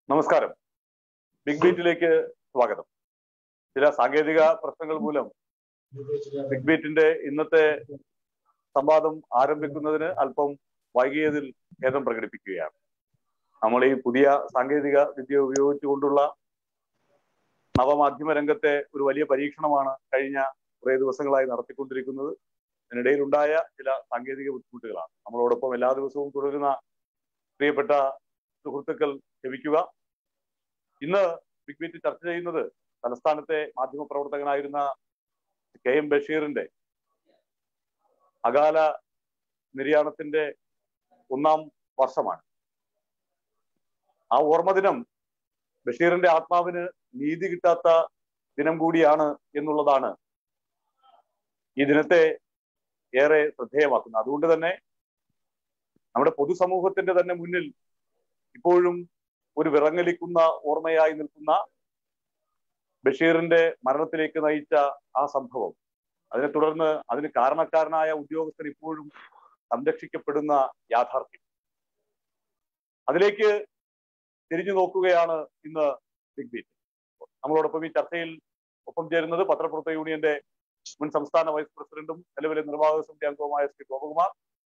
നമസ്കാരം ബിഗ് ബീറ്റിലേക്ക് സ്വാഗതം ചില സാങ്കേതിക പ്രശ്നങ്ങൾ മൂലം ബിഗ് ബീറ്റിന്റെ ഇന്നത്തെ സംവാദം ആരംഭിക്കുന്നതിന് അല്പം വൈകിയതിൽ ഖേദം പ്രകടിപ്പിക്കുകയാണ് നമ്മൾ ഈ പുതിയ സാങ്കേതിക വിദ്യ ഉപയോഗിച്ചുകൊണ്ടുള്ള നവമാധ്യമ രംഗത്തെ ഒരു വലിയ പരീക്ഷണമാണ് കഴിഞ്ഞ കുറേ ദിവസങ്ങളായി നടത്തിക്കൊണ്ടിരിക്കുന്നത് ഇതിനിടയിൽ ഉണ്ടായ ചില സാങ്കേതിക ബുദ്ധിമുട്ടുകളാണ് നമ്മളോടൊപ്പം എല്ലാ ദിവസവും തുടരുന്ന പ്രിയപ്പെട്ട സുഹൃത്തുക്കൾ ക്ഷമിക്കുക ഇന്ന് ബിഗ് ബീറ്റ് ചർച്ച ചെയ്യുന്നത് തലസ്ഥാനത്തെ മാധ്യമ പ്രവർത്തകനായിരുന്ന കെ എം ബഷീറിന്റെ അകാല നിര്യാണത്തിന്റെ ഒന്നാം വർഷമാണ് ആ ഓർമ്മ ദിനം ബഷീറിന്റെ ആത്മാവിന് നീതി കിട്ടാത്ത ദിനം കൂടിയാണ് എന്നുള്ളതാണ് ഈ ദിനത്തെ ഏറെ ശ്രദ്ധേയമാക്കുന്നത് അതുകൊണ്ട് തന്നെ നമ്മുടെ പൊതുസമൂഹത്തിന്റെ തന്നെ മുന്നിൽ ഇപ്പോഴും ഒരു വിറങ്ങലിക്കുന്ന ഓർമ്മയായി നിൽക്കുന്ന ബഷീറിന്റെ മരണത്തിലേക്ക് നയിച്ച ആ സംഭവം അതിനെ തുടർന്ന് അതിന് കാരണക്കാരനായ ഉദ്യോഗസ്ഥൻ ഇപ്പോഴും സംരക്ഷിക്കപ്പെടുന്ന യാഥാർത്ഥ്യം അതിലേക്ക് തിരിഞ്ഞു നോക്കുകയാണ് ഇന്ന് ബിഗ് ബീറ്റ് നമ്മളോടൊപ്പം ഈ ചർച്ചയിൽ ഒപ്പം ചേരുന്നത് പത്രപ്രവർത്തക യൂണിയന്റെ മുൻ സംസ്ഥാന വൈസ് പ്രസിഡന്റും നിലവിലെ നിർവാഹക സമിതി അംഗവുമായ ശ്രീ ഗോപകുമാർ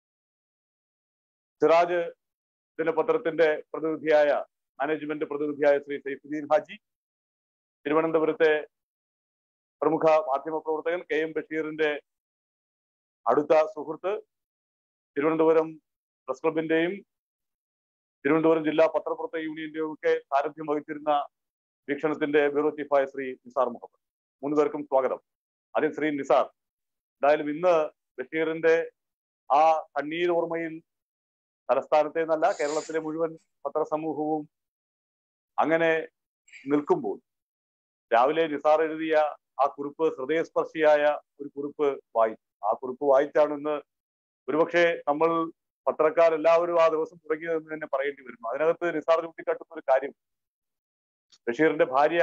സിറാജ് ദിനപത്രത്തിന്റെ പ്രതിനിധിയായ മാനേജ്മെന്റ് പ്രതിനിധിയായ ശ്രീ സൈഫുദ്ദീൻ ഹാജി തിരുവനന്തപുരത്തെ പ്രമുഖ മാധ്യമ പ്രവർത്തകൻ കെ എം ബഷീറിന്റെ അടുത്ത സുഹൃത്ത് തിരുവനന്തപുരം പ്രസ് ക്ലബിന്റെയും തിരുവനന്തപുരം ജില്ലാ പത്രപ്രവർത്തക യൂണിയന്റെയും ഒക്കെ സാരഥ്യം വഹിച്ചിരുന്ന വീക്ഷണത്തിന്റെ ബ്യൂറോ ചീഫായ ശ്രീ നിസാർ മുഹമ്മദ് മൂന്ന് പേർക്കും സ്വാഗതം ആദ്യം ശ്രീ നിസാർ എന്തായാലും ഇന്ന് ബഷീറിന്റെ ആ കണ്ണീർ ഓർമ്മയിൽ തലസ്ഥാനത്തെ എന്നല്ല കേരളത്തിലെ മുഴുവൻ പത്രസമൂഹവും അങ്ങനെ നിൽക്കുമ്പോൾ രാവിലെ നിസാർ എഴുതിയ ആ കുറിപ്പ് ഹൃദയസ്പർശിയായ ഒരു കുറിപ്പ് വായിച്ചു ആ കുറിപ്പ് വായിച്ചാണ് ഇന്ന് ഒരുപക്ഷെ നമ്മൾ പത്രക്കാരെല്ലാവരും ആ ദിവസം തുടങ്ങിയതെന്ന് തന്നെ പറയേണ്ടി വരുന്നു അതിനകത്ത് നിസാർ ചൂണ്ടിക്കാട്ടുന്ന ഒരു കാര്യം ബഷീറിന്റെ ഭാര്യ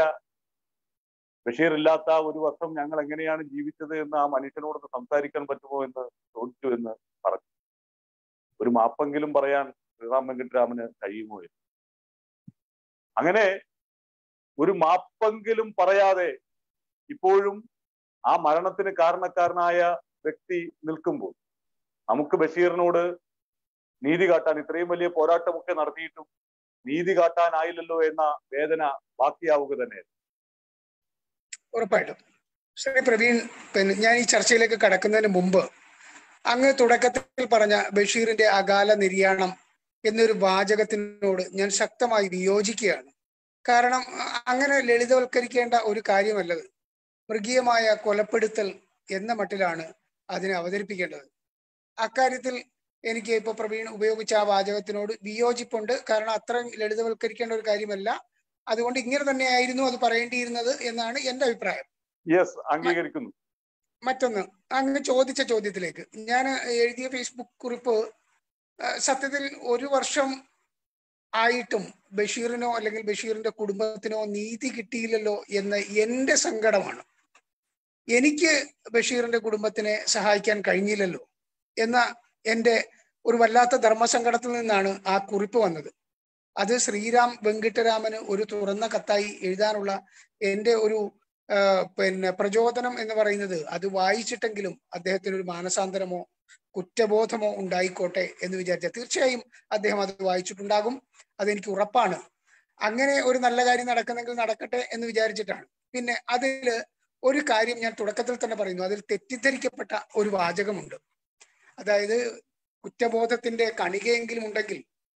ബഷീർ ഇല്ലാത്ത ഒരു വർഷം ഞങ്ങൾ എങ്ങനെയാണ് ജീവിച്ചത് എന്ന് ആ മനുഷ്യനോടൊന്ന് സംസാരിക്കാൻ പറ്റുമോ എന്ന് ചോദിച്ചു എന്ന് പറഞ്ഞു ഒരു മാപ്പെങ്കിലും പറയാൻ ശ്രീറാം വെങ്കിട്ടരാമന് കഴിയുമോ എന്ന് അങ്ങനെ ഒരു മാപ്പെങ്കിലും പറയാതെ ഇപ്പോഴും ആ മരണത്തിന് കാരണക്കാരനായ വ്യക്തി നിൽക്കുമ്പോൾ നമുക്ക് ബഷീറിനോട് നീതി കാട്ടാൻ ഇത്രയും വലിയ പോരാട്ടമൊക്കെ നടത്തിയിട്ടും നീതി കാട്ടാനായില്ലല്ലോ എന്ന വേദന ബാക്കിയാവുക തന്നെ ഉറപ്പായിട്ടും ശ്രീ പ്രവീൺ പിന്നെ ഞാൻ ഈ ചർച്ചയിലേക്ക് കടക്കുന്നതിന് മുമ്പ് അങ്ങ് തുടക്കത്തിൽ പറഞ്ഞ ബഷീറിന്റെ അകാല നിര്യാണം എന്നൊരു വാചകത്തിനോട് ഞാൻ ശക്തമായി വിയോജിക്കുകയാണ് കാരണം അങ്ങനെ ലളിതവൽക്കരിക്കേണ്ട ഒരു കാര്യമല്ലത് മൃഗീയമായ കൊലപ്പെടുത്തൽ എന്ന മട്ടിലാണ് അതിനെ അവതരിപ്പിക്കേണ്ടത് അക്കാര്യത്തിൽ എനിക്ക് ഇപ്പൊ പ്രവീൺ ഉപയോഗിച്ച ആ വാചകത്തിനോട് വിയോജിപ്പുണ്ട് കാരണം അത്രയും ലളിതവൽക്കരിക്കേണ്ട ഒരു കാര്യമല്ല അതുകൊണ്ട് ഇങ്ങനെ തന്നെയായിരുന്നു അത് പറയേണ്ടിയിരുന്നത് എന്നാണ് എന്റെ അഭിപ്രായം യെസ് അംഗീകരിക്കുന്നു മറ്റൊന്ന് അങ്ങ് ചോദിച്ച ചോദ്യത്തിലേക്ക് ഞാൻ എഴുതിയ ഫേസ്ബുക്ക് കുറിപ്പ് സത്യത്തിൽ ഒരു വർഷം ആയിട്ടും ബഷീറിനോ അല്ലെങ്കിൽ ബഷീറിന്റെ കുടുംബത്തിനോ നീതി കിട്ടിയില്ലല്ലോ എന്ന എന്റെ സങ്കടമാണ് എനിക്ക് ബഷീറിന്റെ കുടുംബത്തിനെ സഹായിക്കാൻ കഴിഞ്ഞില്ലല്ലോ എന്ന എന്റെ ഒരു വല്ലാത്ത ധർമ്മസങ്കടത്തിൽ നിന്നാണ് ആ കുറിപ്പ് വന്നത് അത് ശ്രീരാം വെങ്കിട്ടരാമന് ഒരു തുറന്ന കത്തായി എഴുതാനുള്ള എന്റെ ഒരു പിന്നെ പ്രചോദനം എന്ന് പറയുന്നത് അത് വായിച്ചിട്ടെങ്കിലും അദ്ദേഹത്തിന് ഒരു മാനസാന്തരമോ കുറ്റബോധമോ ഉണ്ടായിക്കോട്ടെ എന്ന് വിചാരിച്ച തീർച്ചയായും അദ്ദേഹം അത് വായിച്ചിട്ടുണ്ടാകും അതെനിക്ക് ഉറപ്പാണ് അങ്ങനെ ഒരു നല്ല കാര്യം നടക്കുന്നെങ്കിൽ നടക്കട്ടെ എന്ന് വിചാരിച്ചിട്ടാണ് പിന്നെ അതില് ഒരു കാര്യം ഞാൻ തുടക്കത്തിൽ തന്നെ പറയുന്നു അതിൽ തെറ്റിദ്ധരിക്കപ്പെട്ട ഒരു വാചകമുണ്ട് അതായത് കുറ്റബോധത്തിന്റെ കണികയെങ്കിലും ഉണ്ടെങ്കിൽ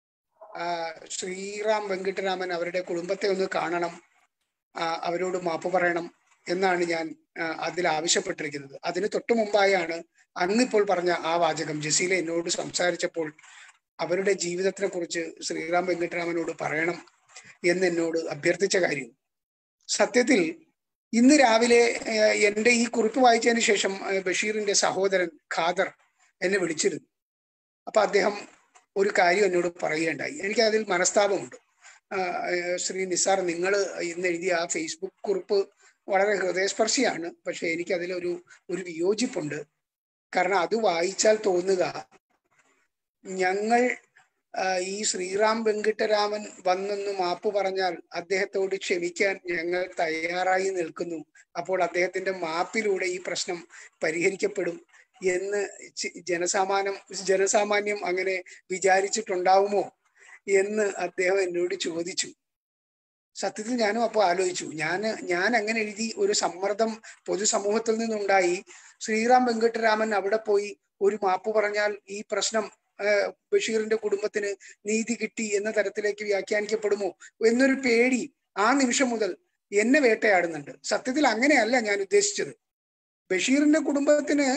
ശ്രീറാം വെങ്കിട്ടരാമൻ അവരുടെ കുടുംബത്തെ ഒന്ന് കാണണം അവരോട് മാപ്പ് പറയണം എന്നാണ് ഞാൻ അതിൽ ആവശ്യപ്പെട്ടിരിക്കുന്നത് അതിന് തൊട്ടു മുമ്പായാണ് അന്നിപ്പോൾ പറഞ്ഞ ആ വാചകം ജസീല എന്നോട് സംസാരിച്ചപ്പോൾ അവരുടെ ജീവിതത്തിനെ കുറിച്ച് ശ്രീറാം വെങ്കിട്ടരാമനോട് പറയണം എന്ന് എന്നോട് അഭ്യർത്ഥിച്ച കാര്യം സത്യത്തിൽ ഇന്ന് രാവിലെ എൻ്റെ ഈ കുറിപ്പ് വായിച്ചതിന് ശേഷം ബഷീറിന്റെ സഹോദരൻ ഖാദർ എന്നെ വിളിച്ചിരുന്നു അപ്പൊ അദ്ദേഹം ഒരു കാര്യം എന്നോട് പറയുകയുണ്ടായി എനിക്ക് അതിൽ മനസ്താപമുണ്ട് ശ്രീ നിസാർ നിങ്ങൾ ഇന്ന് എഴുതിയ ആ ഫേസ്ബുക്ക് കുറിപ്പ് വളരെ ഹൃദയസ്പർശിയാണ് പക്ഷെ എനിക്ക് അതിലൊരു ഒരു വിയോജിപ്പുണ്ട് കാരണം അത് വായിച്ചാൽ തോന്നുക ഞങ്ങൾ ആ, ഈ ശ്രീറാം വെങ്കിട്ടരാമൻ വന്നൊന്ന് മാപ്പ് പറഞ്ഞാൽ അദ്ദേഹത്തോട് ക്ഷമിക്കാൻ ഞങ്ങൾ തയ്യാറായി നിൽക്കുന്നു അപ്പോൾ അദ്ദേഹത്തിന്റെ മാപ്പിലൂടെ ഈ പ്രശ്നം പരിഹരിക്കപ്പെടും എന്ന് ചി- ജനസാമാന്യം ജനസാമാന്യം അങ്ങനെ വിചാരിച്ചിട്ടുണ്ടാവുമോ എന്ന് അദ്ദേഹം എന്നോട് ചോദിച്ചു സത്യത്തിൽ ഞാനും അപ്പോൾ ആലോചിച്ചു ഞാൻ ഞാൻ അങ്ങനെ എഴുതി ഒരു സമ്മർദ്ദം പൊതുസമൂഹത്തിൽ നിന്നുണ്ടായി ശ്രീറാം വെങ്കട്ടരാമൻ അവിടെ പോയി ഒരു മാപ്പ് പറഞ്ഞാൽ ഈ പ്രശ്നം ആ, ബഷീറിന്റെ കുടുംബത്തിന് നീതി കിട്ടി എന്ന തരത്തിലേക്ക് വ്യാഖ്യാനിക്കപ്പെടുമോ എന്നൊരു പേടി ആ നിമിഷം മുതൽ എന്നെ വേട്ടയാടുന്നുണ്ട് സത്യത്തിൽ അങ്ങനെയല്ല ഞാൻ ഉദ്ദേശിച്ചത് ബഷീറിന്റെ കുടുംബത്തിന്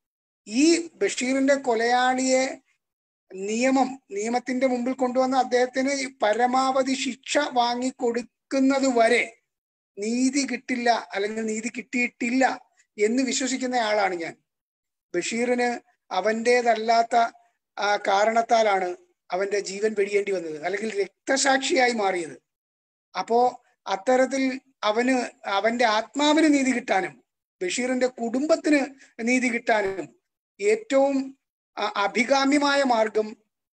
ഈ ബഷീറിന്റെ കൊലയാളിയെ നിയമം നിയമത്തിന്റെ മുമ്പിൽ കൊണ്ടുവന്ന് അദ്ദേഹത്തിന് ഈ പരമാവധി ശിക്ഷ വാങ്ങിക്കൊടുക്കുന്നത് വരെ നീതി കിട്ടില്ല അല്ലെങ്കിൽ നീതി കിട്ടിയിട്ടില്ല എന്ന് വിശ്വസിക്കുന്ന ആളാണ് ഞാൻ ബഷീറിന് അവൻ്റെതല്ലാത്ത ആ കാരണത്താലാണ് അവന്റെ ജീവൻ വെടിയേണ്ടി വന്നത് അല്ലെങ്കിൽ രക്തസാക്ഷിയായി മാറിയത് അപ്പോ അത്തരത്തിൽ അവന് അവന്റെ ആത്മാവിന് നീതി കിട്ടാനും ബഷീറിന്റെ കുടുംബത്തിന് നീതി കിട്ടാനും ഏറ്റവും അ- അഭികാമ്യമായ മാർഗം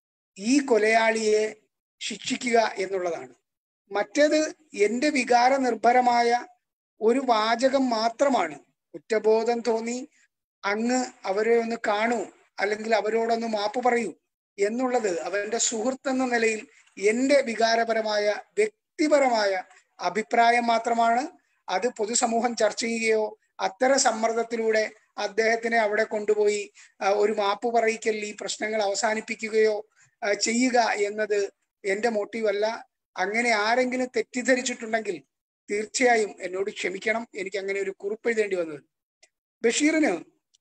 ഈ കൊലയാളിയെ ശിക്ഷിക്കുക എന്നുള്ളതാണ് മറ്റേത് എന്റെ വികാര നിർഭരമായ ഒരു വാചകം മാത്രമാണ് കുറ്റബോധം തോന്നി അങ്ങ് അവരെ ഒന്ന് കാണൂ അല്ലെങ്കിൽ അവരോടൊന്ന് മാപ്പ് പറയൂ എന്നുള്ളത് അവന്റെ സുഹൃത്ത് എന്ന നിലയിൽ എന്റെ വികാരപരമായ വ്യക്തിപരമായ അഭിപ്രായം മാത്രമാണ് അത് പൊതുസമൂഹം ചർച്ച ചെയ്യുകയോ അത്തരം സമ്മർദ്ദത്തിലൂടെ അദ്ദേഹത്തിനെ അവിടെ കൊണ്ടുപോയി ആ, ഒരു മാപ്പ് പറയിക്കൽ ഈ പ്രശ്നങ്ങൾ അവസാനിപ്പിക്കുകയോ ആ, ചെയ്യുക എന്നത് എന്റെ മോട്ടീവ് അല്ല അങ്ങനെ ആരെങ്കിലും തെറ്റിദ്ധരിച്ചിട്ടുണ്ടെങ്കിൽ തീർച്ചയായും എന്നോട് ക്ഷമിക്കണം എനിക്ക് അങ്ങനെ ഒരു കുറിപ്പ് എഴുതേണ്ടി വന്നത് ബഷീറിന്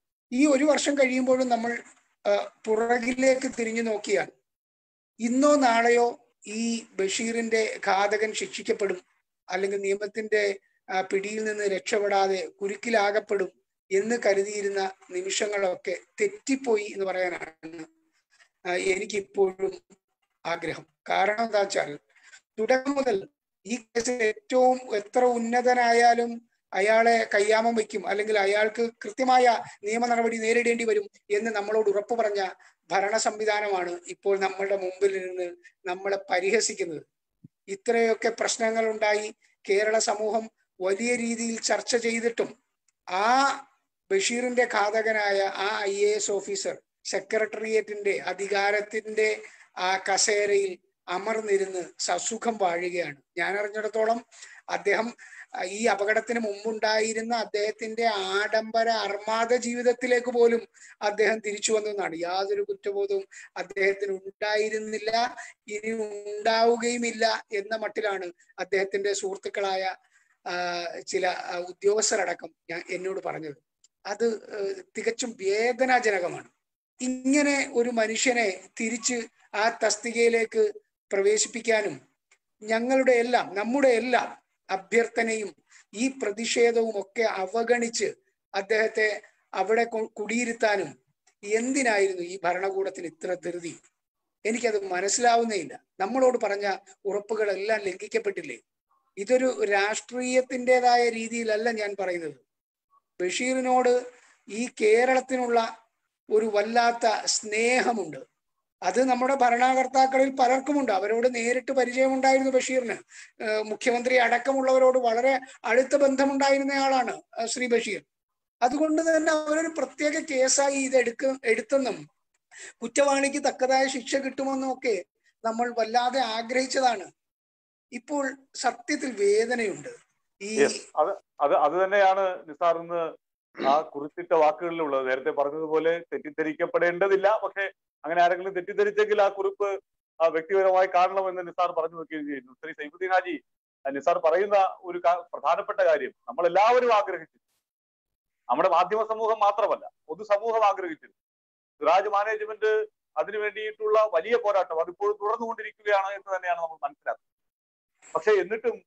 ഈ ഒരു വർഷം കഴിയുമ്പോഴും നമ്മൾ ആ, പുറകിലേക്ക് തിരിഞ്ഞു നോക്കിയാൽ ഇന്നോ നാളെയോ ഈ ബഷീറിന്റെ ഘാതകൻ ശിക്ഷിക്കപ്പെടും അല്ലെങ്കിൽ നിയമത്തിന്റെ ആ, പിടിയിൽ നിന്ന് രക്ഷപ്പെടാതെ കുരുക്കിലാകപ്പെടും എന്ന് കരുതിയിരുന്ന നിമിഷങ്ങളൊക്കെ തെറ്റിപ്പോയി എന്ന് പറയാനാണ് ആ, എനിക്കിപ്പോഴും ആഗ്രഹം കാരണം എന്താ വെച്ചാൽ തുടക്കം മുതൽ ഈ കേസിൽ ഏറ്റവും എത്ര ഉന്നതനായാലും അയാളെ കയ്യാമം വയ്ക്കും അല്ലെങ്കിൽ അയാൾക്ക് കൃത്യമായ നിയമ നടപടി നേരിടേണ്ടി വരും എന്ന് നമ്മളോട് ഉറപ്പു പറഞ്ഞ ഭരണ സംവിധാനമാണ് ഇപ്പോൾ നമ്മളുടെ മുമ്പിൽ നിന്ന് നമ്മളെ പരിഹസിക്കുന്നത് ഇത്രയൊക്കെ പ്രശ്നങ്ങൾ ഉണ്ടായി കേരള സമൂഹം വലിയ രീതിയിൽ ചർച്ച ചെയ്തിട്ടും ആ ബഷീറിന്റെ ഘാതകനായ ആ ഐ എ എസ് ഓഫീസർ സെക്രട്ടേറിയറ്റിന്റെ അധികാരത്തിന്റെ ആ കസേരയിൽ അമർന്നിരുന്ന് സസുഖം വാഴുകയാണ് ഞാൻ അറിഞ്ഞിടത്തോളം അദ്ദേഹം ആ, ഈ അപകടത്തിന് മുമ്പുണ്ടായിരുന്ന അദ്ദേഹത്തിന്റെ ആഡംബര അർമാദ ജീവിതത്തിലേക്ക് പോലും അദ്ദേഹം തിരിച്ചു വന്നതാണ് യാതൊരു കുറ്റബോധവും അദ്ദേഹത്തിന് ഉണ്ടായിരുന്നില്ല ഇനി ഉണ്ടാവുകയുമില്ല എന്ന മട്ടിലാണ് അദ്ദേഹത്തിന്റെ സുഹൃത്തുക്കളായ ആ, ചില ആ, ഉദ്യോഗസ്ഥരടക്കം ഞാൻ എന്നോട് പറഞ്ഞത് അത് ഏഹ്, തികച്ചും വേദനാജനകമാണ് ഇങ്ങനെ ഒരു മനുഷ്യനെ തിരിച്ച് ആ തസ്തികയിലേക്ക് പ്രവേശിപ്പിക്കാനും ഞങ്ങളുടെ എല്ലാം നമ്മുടെ എല്ലാം അഭ്യർത്ഥനയും ഈ പ്രതിഷേധവും ഒക്കെ അവഗണിച്ച് അദ്ദേഹത്തെ അവിടെ കൊ- കുടിയിരുത്താനും എന്തിനായിരുന്നു ഈ ഭരണകൂടത്തിന് ഇത്ര ധൃതി എനിക്കത് മനസ്സിലാവുന്നേയില്ല നമ്മളോട് പറഞ്ഞ ഉറപ്പുകളെല്ലാം ലംഘിക്കപ്പെട്ടില്ലേ ഇതൊരു രാഷ്ട്രീയത്തിൻ്റെതായ രീതിയിലല്ല ഞാൻ പറയുന്നത് ബഷീറിനോട് ഈ കേരളത്തിനുള്ള ഒരു വല്ലാത്ത സ്നേഹമുണ്ട് അത് നമ്മുടെ ഭരണകർത്താക്കളിൽ പലർക്കുമുണ്ട് അവരോട് നേരിട്ട് പരിചയമുണ്ടായിരുന്നു ബഷീറിന് ഏഹ് മുഖ്യമന്ത്രി അടക്കമുള്ളവരോട് വളരെ അടുത്ത ബന്ധമുണ്ടായിരുന്നയാളാണ് ഏഹ് ശ്രീ ബഷീർ അതുകൊണ്ട് തന്നെ അവരൊരു പ്രത്യേക കേസായി ഇത് എടുക്ക എടുത്തെന്നും കുറ്റവാളിക്ക് തക്കതായ ശിക്ഷ കിട്ടുമെന്നും ഒക്കെ നമ്മൾ വല്ലാതെ ആഗ്രഹിച്ചതാണ് ഇപ്പോൾ സത്യത്തിൽ വേദനയുണ്ട് ഈ Yes. അത് അത് അത് തന്നെയാണ് നിസാർ ഇന്ന് ആ കുറിച്ചിട്ട വാക്കുകളിലുള്ളത് നേരത്തെ പറഞ്ഞതുപോലെ തെറ്റിദ്ധരിക്കപ്പെടേണ്ടതില്ല പക്ഷെ അങ്ങനെ ആരെങ്കിലും തെറ്റിദ്ധരിച്ചെങ്കിൽ ആ കുറിപ്പ് ആ വ്യക്തിപരമായി കാണണമെന്ന് നിസാർ പറഞ്ഞു വെക്കുകയും ചെയ്യുന്നു ശ്രീ സൈഫുദ്ദീൻ ഹാജി ആ നിസാർ പറയുന്ന ഒരു കാ- പ്രധാനപ്പെട്ട കാര്യം നമ്മൾ എല്ലാവരും ആഗ്രഹിച്ചു നമ്മുടെ മാധ്യമ സമൂഹം മാത്രമല്ല പൊതുസമൂഹം ആഗ്രഹിച്ചു സിറാജ് മാനേജ്മെന്റ് അതിനു വേണ്ടിയിട്ടുള്ള വലിയ പോരാട്ടം അതിപ്പോഴും തുടർന്നുകൊണ്ടിരിക്കുകയാണ് എന്ന് തന്നെയാണ് നമ്മൾ മനസ്സിലാക്കുന്നത് പക്ഷെ എന്നിട്ടും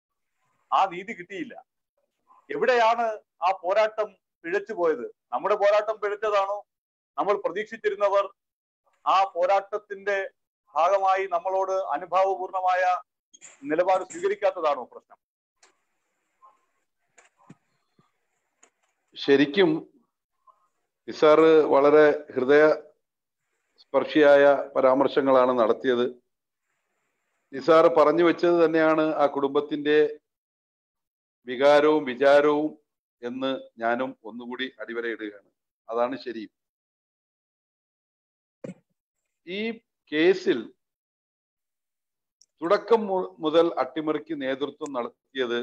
ആ നീതി കിട്ടിയില്ല എവിടെയാണ് ആ പോരാട്ടം പിഴച്ചു പോയത് നമ്മുടെ പോരാട്ടം പിഴച്ചതാണോ നമ്മൾ പ്രതീക്ഷിച്ചിരുന്നവർ ആ പോരാട്ടത്തിന്റെ ഭാഗമായി നമ്മളോട് അനുഭാവപൂർണമായ നിലപാട് സ്വീകരിക്കാത്തതാണോ പ്രശ്നം ശരിക്കും നിസാറ് വളരെ ഹൃദയ സ്പർശിയായ പരാമർശങ്ങളാണ് നടത്തിയത് നിസാർ പറഞ്ഞു വെച്ചത് തന്നെയാണ് ആ കുടുംബത്തിന്റെ വികാരവും വിചാരവും എന്ന് ഞാനും ഒന്നുകൂടി അടിവരയിടുകയാണ് അതാണ് ശരി ഈ കേസിൽ തുടക്കം മു- മുതൽ അട്ടിമറിക്ക് നേതൃത്വം നടത്തിയത്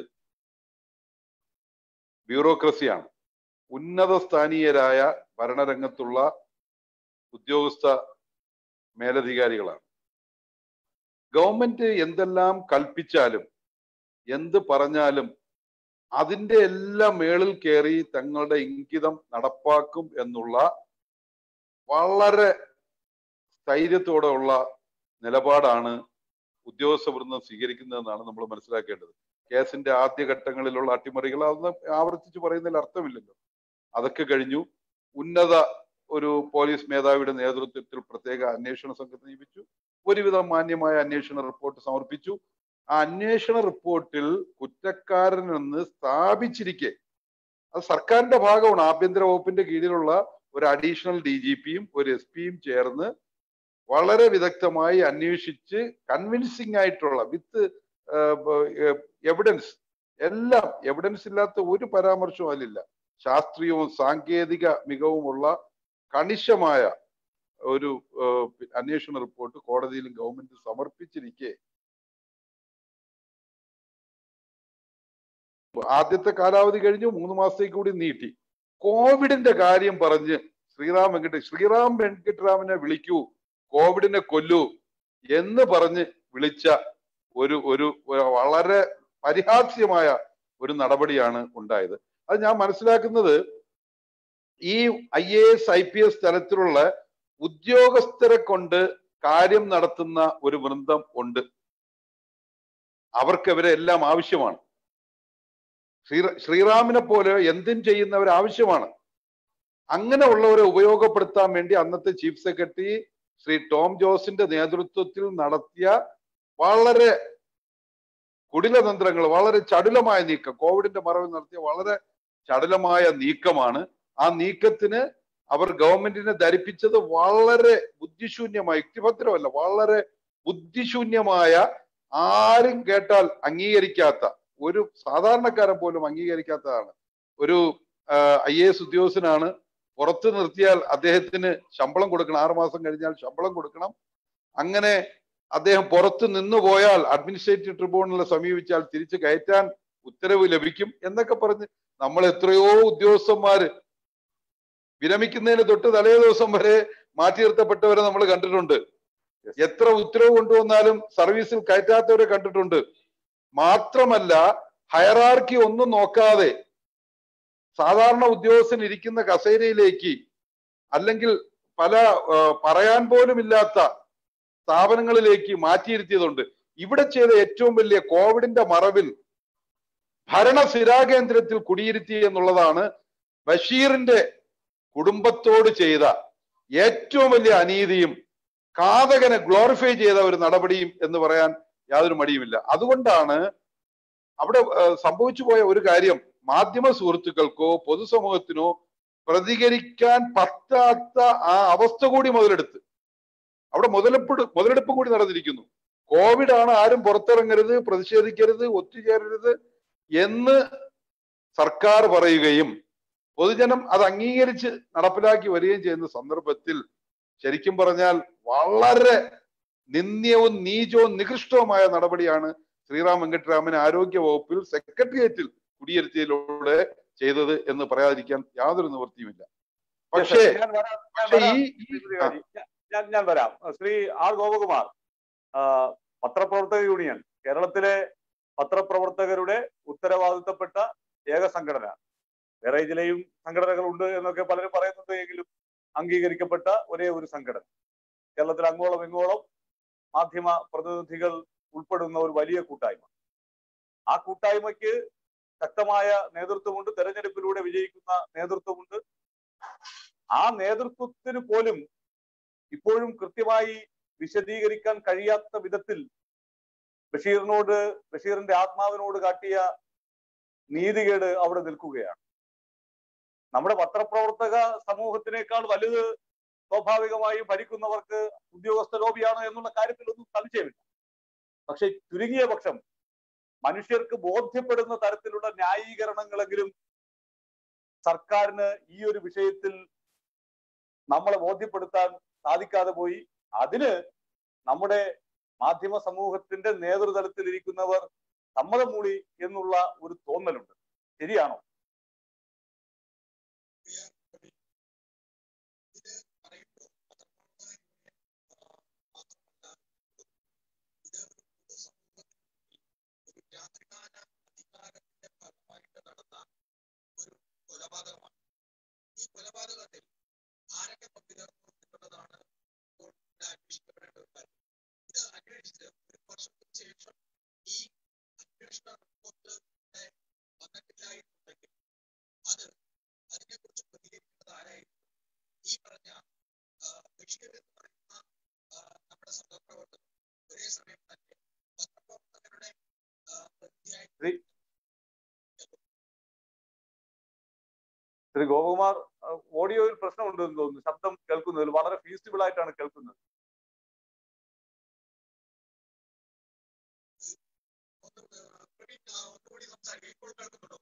ബ്യൂറോക്രസിയാണ് ഉന്നത സ്ഥാനീയരായ ഭരണരംഗത്തുള്ള ഉദ്യോഗസ്ഥ മേലധികാരികളാണ് ഗവൺമെന്റ് എന്തെല്ലാം കൽപ്പിച്ചാലും എന്ത് പറഞ്ഞാലും അതിന്റെ എല്ലാം മേളിൽ കയറി തങ്ങളുടെ ഇംഗിതം നടപ്പാക്കും എന്നുള്ള വളരെ സ്ഥൈര്യത്തോടെ ഉള്ള നിലപാടാണ് ഉദ്യോഗസ്ഥ വൃന്ദം സ്വീകരിക്കുന്നതെന്നാണ് നമ്മൾ മനസ്സിലാക്കേണ്ടത് കേസിന്റെ ആദ്യഘട്ടങ്ങളിലുള്ള അട്ടിമറികൾ അതൊന്നും ആവർത്തിച്ച് പറയുന്നതിൽ അർത്ഥമില്ലല്ലോ അതൊക്കെ കഴിഞ്ഞു ഉന്നത ഒരു പോലീസ് മേധാവിയുടെ നേതൃത്വത്തിൽ പ്രത്യേക അന്വേഷണ സംഘത്തെ നിയമിച്ചു ഒരുവിധം മാന്യമായ അന്വേഷണ റിപ്പോർട്ട് സമർപ്പിച്ചു ആ അന്വേഷണ റിപ്പോർട്ടിൽ കുറ്റക്കാരനെന്ന് സ്ഥാപിച്ചിരിക്കെ അത് സർക്കാരിന്റെ ഭാഗമാണ് ആഭ്യന്തര വകുപ്പിന്റെ കീഴിലുള്ള ഒരു അഡീഷണൽ ഡി ജി പിയും ഒരു എസ് പിയും ചേർന്ന് വളരെ വിദഗ്ധമായി അന്വേഷിച്ച് കൺവിൻസിങ് ആയിട്ടുള്ള വിത്ത് എവിഡൻസ് എല്ലാം എവിഡൻസ് ഇല്ലാത്ത ഒരു പരാമർശവും അതിലില്ല ശാസ്ത്രീയവും സാങ്കേതിക മികവുമുള്ള കണിശമായ ഒരു ഏഹ്, അന്വേഷണ റിപ്പോർട്ട് കോടതിയിലും ഗവൺമെന്റ് സമർപ്പിച്ചിരിക്കെ ആദ്യത്തെ കാലാവധി കഴിഞ്ഞു മൂന്ന് മാസത്തേക്ക് കൂടി നീട്ടി കോവിഡിന്റെ കാര്യം പറഞ്ഞ് ശ്രീറാം വെങ്കട്ട് ശ്രീറാം വെങ്കിട്ടരാമനെ വിളിക്കൂ കോവിഡിനെ കൊല്ലൂ എന്ന് പറഞ്ഞ് വിളിച്ച ഒരു ഒരു ഒരു വളരെ പരിഹാസ്യമായ ഒരു നടപടിയാണ് ഉണ്ടായത് അത് ഞാൻ മനസ്സിലാക്കുന്നത് ഈ I A S I P S തലത്തിലുള്ള ഉദ്യോഗസ്ഥരെ കൊണ്ട് കാര്യം നടത്തുന്ന ഒരു വൃന്ദം ഉണ്ട് അവർക്ക് ഇവരെ എല്ലാം ആവശ്യമാണ് ശ്രീ ശ്രീറാമിനെ പോലെ എന്തും ചെയ്യുന്നവർ ആവശ്യമാണ് അങ്ങനെ ഉള്ളവരെ ഉപയോഗപ്പെടുത്താൻ വേണ്ടി അന്നത്തെ ചീഫ് സെക്രട്ടറി ശ്രീ ടോം ജോസിന്റെ നേതൃത്വത്തിൽ നടത്തിയ വളരെ കുടിലതന്ത്രങ്ങൾ വളരെ ചടുലമായ നീക്കം കോവിഡിന്റെ മറവിൽ നടത്തിയ വളരെ ചടുലമായ നീക്കമാണ് ആ നീക്കത്തിന് അവർ ഗവൺമെന്റിനെ ധരിപ്പിച്ചത് വളരെ ബുദ്ധിശൂന്യമായ യുക്തിഭദ്രമല്ല വളരെ ബുദ്ധിശൂന്യമായ ആരും കേട്ടാൽ അംഗീകരിക്കാത്ത ഒരു സാധാരണക്കാരൻ പോലും അംഗീകരിക്കാത്തതാണ് ഒരു ഐ എ എസ് ഉദ്യോഗസ്ഥനാണ് പുറത്ത് നിർത്തിയാൽ അദ്ദേഹത്തിന് ശമ്പളം കൊടുക്കണം ആറു മാസം കഴിഞ്ഞാൽ ശമ്പളം കൊടുക്കണം അങ്ങനെ അദ്ദേഹം പുറത്ത് നിന്ന് പോയാൽ അഡ്മിനിസ്ട്രേറ്റീവ് ട്രിബ്യൂണലിനെ സമീപിച്ചാൽ തിരിച്ചു കയറ്റാൻ ഉത്തരവ് ലഭിക്കും എന്നൊക്കെ പറഞ്ഞ് നമ്മൾ എത്രയോ ഉദ്യോഗസ്ഥന്മാര് വിരമിക്കുന്നതിന് തൊട്ട് തലേ ദിവസം വരെ മാറ്റി നിർത്തപ്പെട്ടവരെ നമ്മൾ കണ്ടിട്ടുണ്ട് എത്ര ഉത്തരവ് കൊണ്ടുവന്നാലും സർവീസിൽ കയറ്റാത്തവരെ കണ്ടിട്ടുണ്ട് മാത്രമല്ല ഹയറാർക്കി ഒന്നും നോക്കാതെ സാധാരണ ഉദ്യോഗസ്ഥൻ ഇരിക്കുന്ന കസേരയിലേക്ക് അല്ലെങ്കിൽ പല ആ, പറയാൻ പോലും ഇല്ലാത്ത സ്ഥാപനങ്ങളിലേക്ക് മാറ്റിയിരുത്തിയതുണ്ട് ഇവിടെ ചെയ്ത ഏറ്റവും വലിയ കോവിഡിന്റെ മറവിൽ ഭരണസ്ഥിരാകേന്ദ്രത്തിൽ കുടിയിരുത്തി എന്നുള്ളതാണ് ബഷീറിന്റെ കുടുംബത്തോട് ചെയ്ത ഏറ്റവും വലിയ അനീതിയും കാതകനെ ഗ്ലോറിഫൈ ചെയ്ത ഒരു നടപടിയും എന്ന് പറയാൻ യാതൊരു മടിയുമില്ല അതുകൊണ്ടാണ് അവിടെ ആ, സംഭവിച്ചു പോയ ഒരു കാര്യം മാധ്യമ സുഹൃത്തുക്കൾക്കോ പൊതുസമൂഹത്തിനോ പ്രതികരിക്കാൻ പറ്റാത്ത ആ അവസ്ഥ കൂടി മുതലെടുത്ത് അവിടെ മുതലെടുപ്പ് മുതലെടുപ്പ് കൂടി നടന്നിരിക്കുന്നു കോവിഡ് ആണ് ആരും പുറത്തിറങ്ങരുത് പ്രതിഷേധിക്കരുത് ഒത്തുചേരരുത് എന്ന് സർക്കാർ പറയുകയും പൊതുജനം അത് അംഗീകരിച്ച് നടപ്പിലാക്കി വരികയും ചെയ്യുന്ന സന്ദർഭത്തിൽ ശരിക്കും പറഞ്ഞാൽ വളരെ നിന്ദ്യവും നീചവും നികൃഷ്ടവുമായ നടപടിയാണ് ശ്രീറാം വെങ്കട്ടരാമൻ ആരോഗ്യ വകുപ്പിൽ സെക്രട്ടേറിയറ്റിൽ കുടിയിരുത്തിയതിലൂടെ ചെയ്തത് എന്ന് പറയാതിരിക്കാൻ യാതൊരു നിവൃത്തിയുമില്ല പക്ഷേ ഞാൻ വരാം, ഞാൻ പക്ഷേ വരാം. ഈ ഈ- ശ്രീ ഹരി. ഞാൻ ഞാൻ വരാം ശ്രീ ആർ ഗോപകുമാർ ആ, പത്രപ്രവർത്തക യൂണിയൻ കേരളത്തിലെ പത്രപ്രവർത്തകരുടെ ഉത്തരവാദിത്തപ്പെട്ട ഏക സംഘടന വേറെ ഇതിലെയും സംഘടനകൾ ഉണ്ട് എന്നൊക്കെ പലരും പറയുന്നുണ്ട് എങ്കിലും അംഗീകരിക്കപ്പെട്ട ഒരേ ഒരു സംഘടന കേരളത്തിൽ അങ്ങോളം ഇങ്ങോളം മാധ്യമ പ്രതിനിധികൾ ഉൾപ്പെടുന്ന ഒരു വലിയ കൂട്ടായ്മ ആ കൂട്ടായ്മയ്ക്ക് ശക്തമായ നേതൃത്വമുണ്ട് തെരഞ്ഞെടുപ്പിലൂടെ വിജയിക്കുന്ന നേതൃത്വമുണ്ട് ആ നേതൃത്വത്തിന് പോലും ഇപ്പോഴും കൃത്യമായി വിശദീകരിക്കാൻ കഴിയാത്ത വിധത്തിൽ ബഷീറിനോട് ബഷീറിന്റെ ആത്മാവിനോട് കാട്ടിയ നീതികേട് അവിടെ നിൽക്കുകയാണ് നമ്മുടെ പത്രപ്രവർത്തക സമൂഹത്തിനേക്കാൾ വലുത് സ്വാഭാവികമായും ഭരിക്കുന്നവർക്ക് ഉദ്യോഗസ്ഥ ലോബിയാണ് എന്നുള്ള കാര്യത്തിലൊന്നും സംശയമില്ല പക്ഷെ ചുരുങ്ങിയ പക്ഷം മനുഷ്യർക്ക് ബോധ്യപ്പെടുന്ന തരത്തിലുള്ള ന്യായീകരണങ്ങളെങ്കിലും സർക്കാരിന് ഈ ഒരു വിഷയത്തിൽ നമ്മളെ ബോധ്യപ്പെടുത്താൻ സാധിക്കാതെ പോയി അതിന് നമ്മുടെ മാധ്യമ സമൂഹത്തിന്റെ നേതൃതലത്തിൽ ഇരിക്കുന്നവർ സമ്മതം മൂളി എന്നുള്ള ഒരു തോന്നലുണ്ട് ശരിയാണോ കൊലപാതകമാണ് ഈ കൊലപാതകത്തിൽ ആരൊക്കെ പങ്കുചേർന്നു എന്നുള്ളതാണ് ഇപ്പോൾ ഇവിടെ അന്വേഷിക്കപ്പെടേണ്ട ഒരു കാര്യം ഇത് അന്വേഷിച്ച് ഒരു വർഷത്തിന് ശേഷം ഈ അന്വേഷണ റിപ്പോർട്ട് വന്നിട്ടില്ലായിരുന്നുണ്ടെങ്കിൽ അത് അതിനെക്കുറിച്ച് പ്രതികരിക്കുന്നത് ആരായിരുന്നു ഈ പറഞ്ഞ ബഷീർ എന്ന് പറയുന്ന നമ്മുടെ സഹപ്രവർത്തകർ ഒരേ സമയം തന്നെ പത്രപ്രവർത്തകരുടെ പ്രതിയായി ശ്രീ ഗോപകുമാർ ഓഡിയോയിൽ പ്രശ്നമുണ്ടെന്ന് തോന്നുന്നു ശബ്ദം കേൾക്കുന്നതിൽ വളരെ ഫീസിബിൾ ആയിട്ടാണ് കേൾക്കുന്നത് ഒന്നുകൂടി സംസാരിക്കാം ഇപ്പോൾ കേൾക്കുന്നുണ്ടോ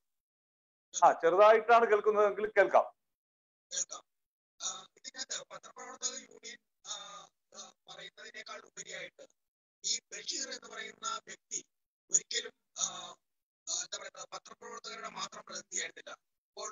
ആ ചെറുതായിട്ടാണ് കേൾക്കുന്നതെങ്കിൽ കേൾക്കാം കേൾക്കാം ഇതിനകത്ത് പത്രപ്രവർത്തക യൂണിയൻ പറയുന്നതിനേക്കാൾ ഉപരിയായിട്ട് ഈ ബഷീർ എന്ന് പറയുന്ന വ്യക്തി ഒരിക്കലും എന്താ പറയുക പത്രപ്രവർത്തകരുടെ മാത്രം പ്രതിനിധിയായിരുന്നില്ല ഇപ്പോൾ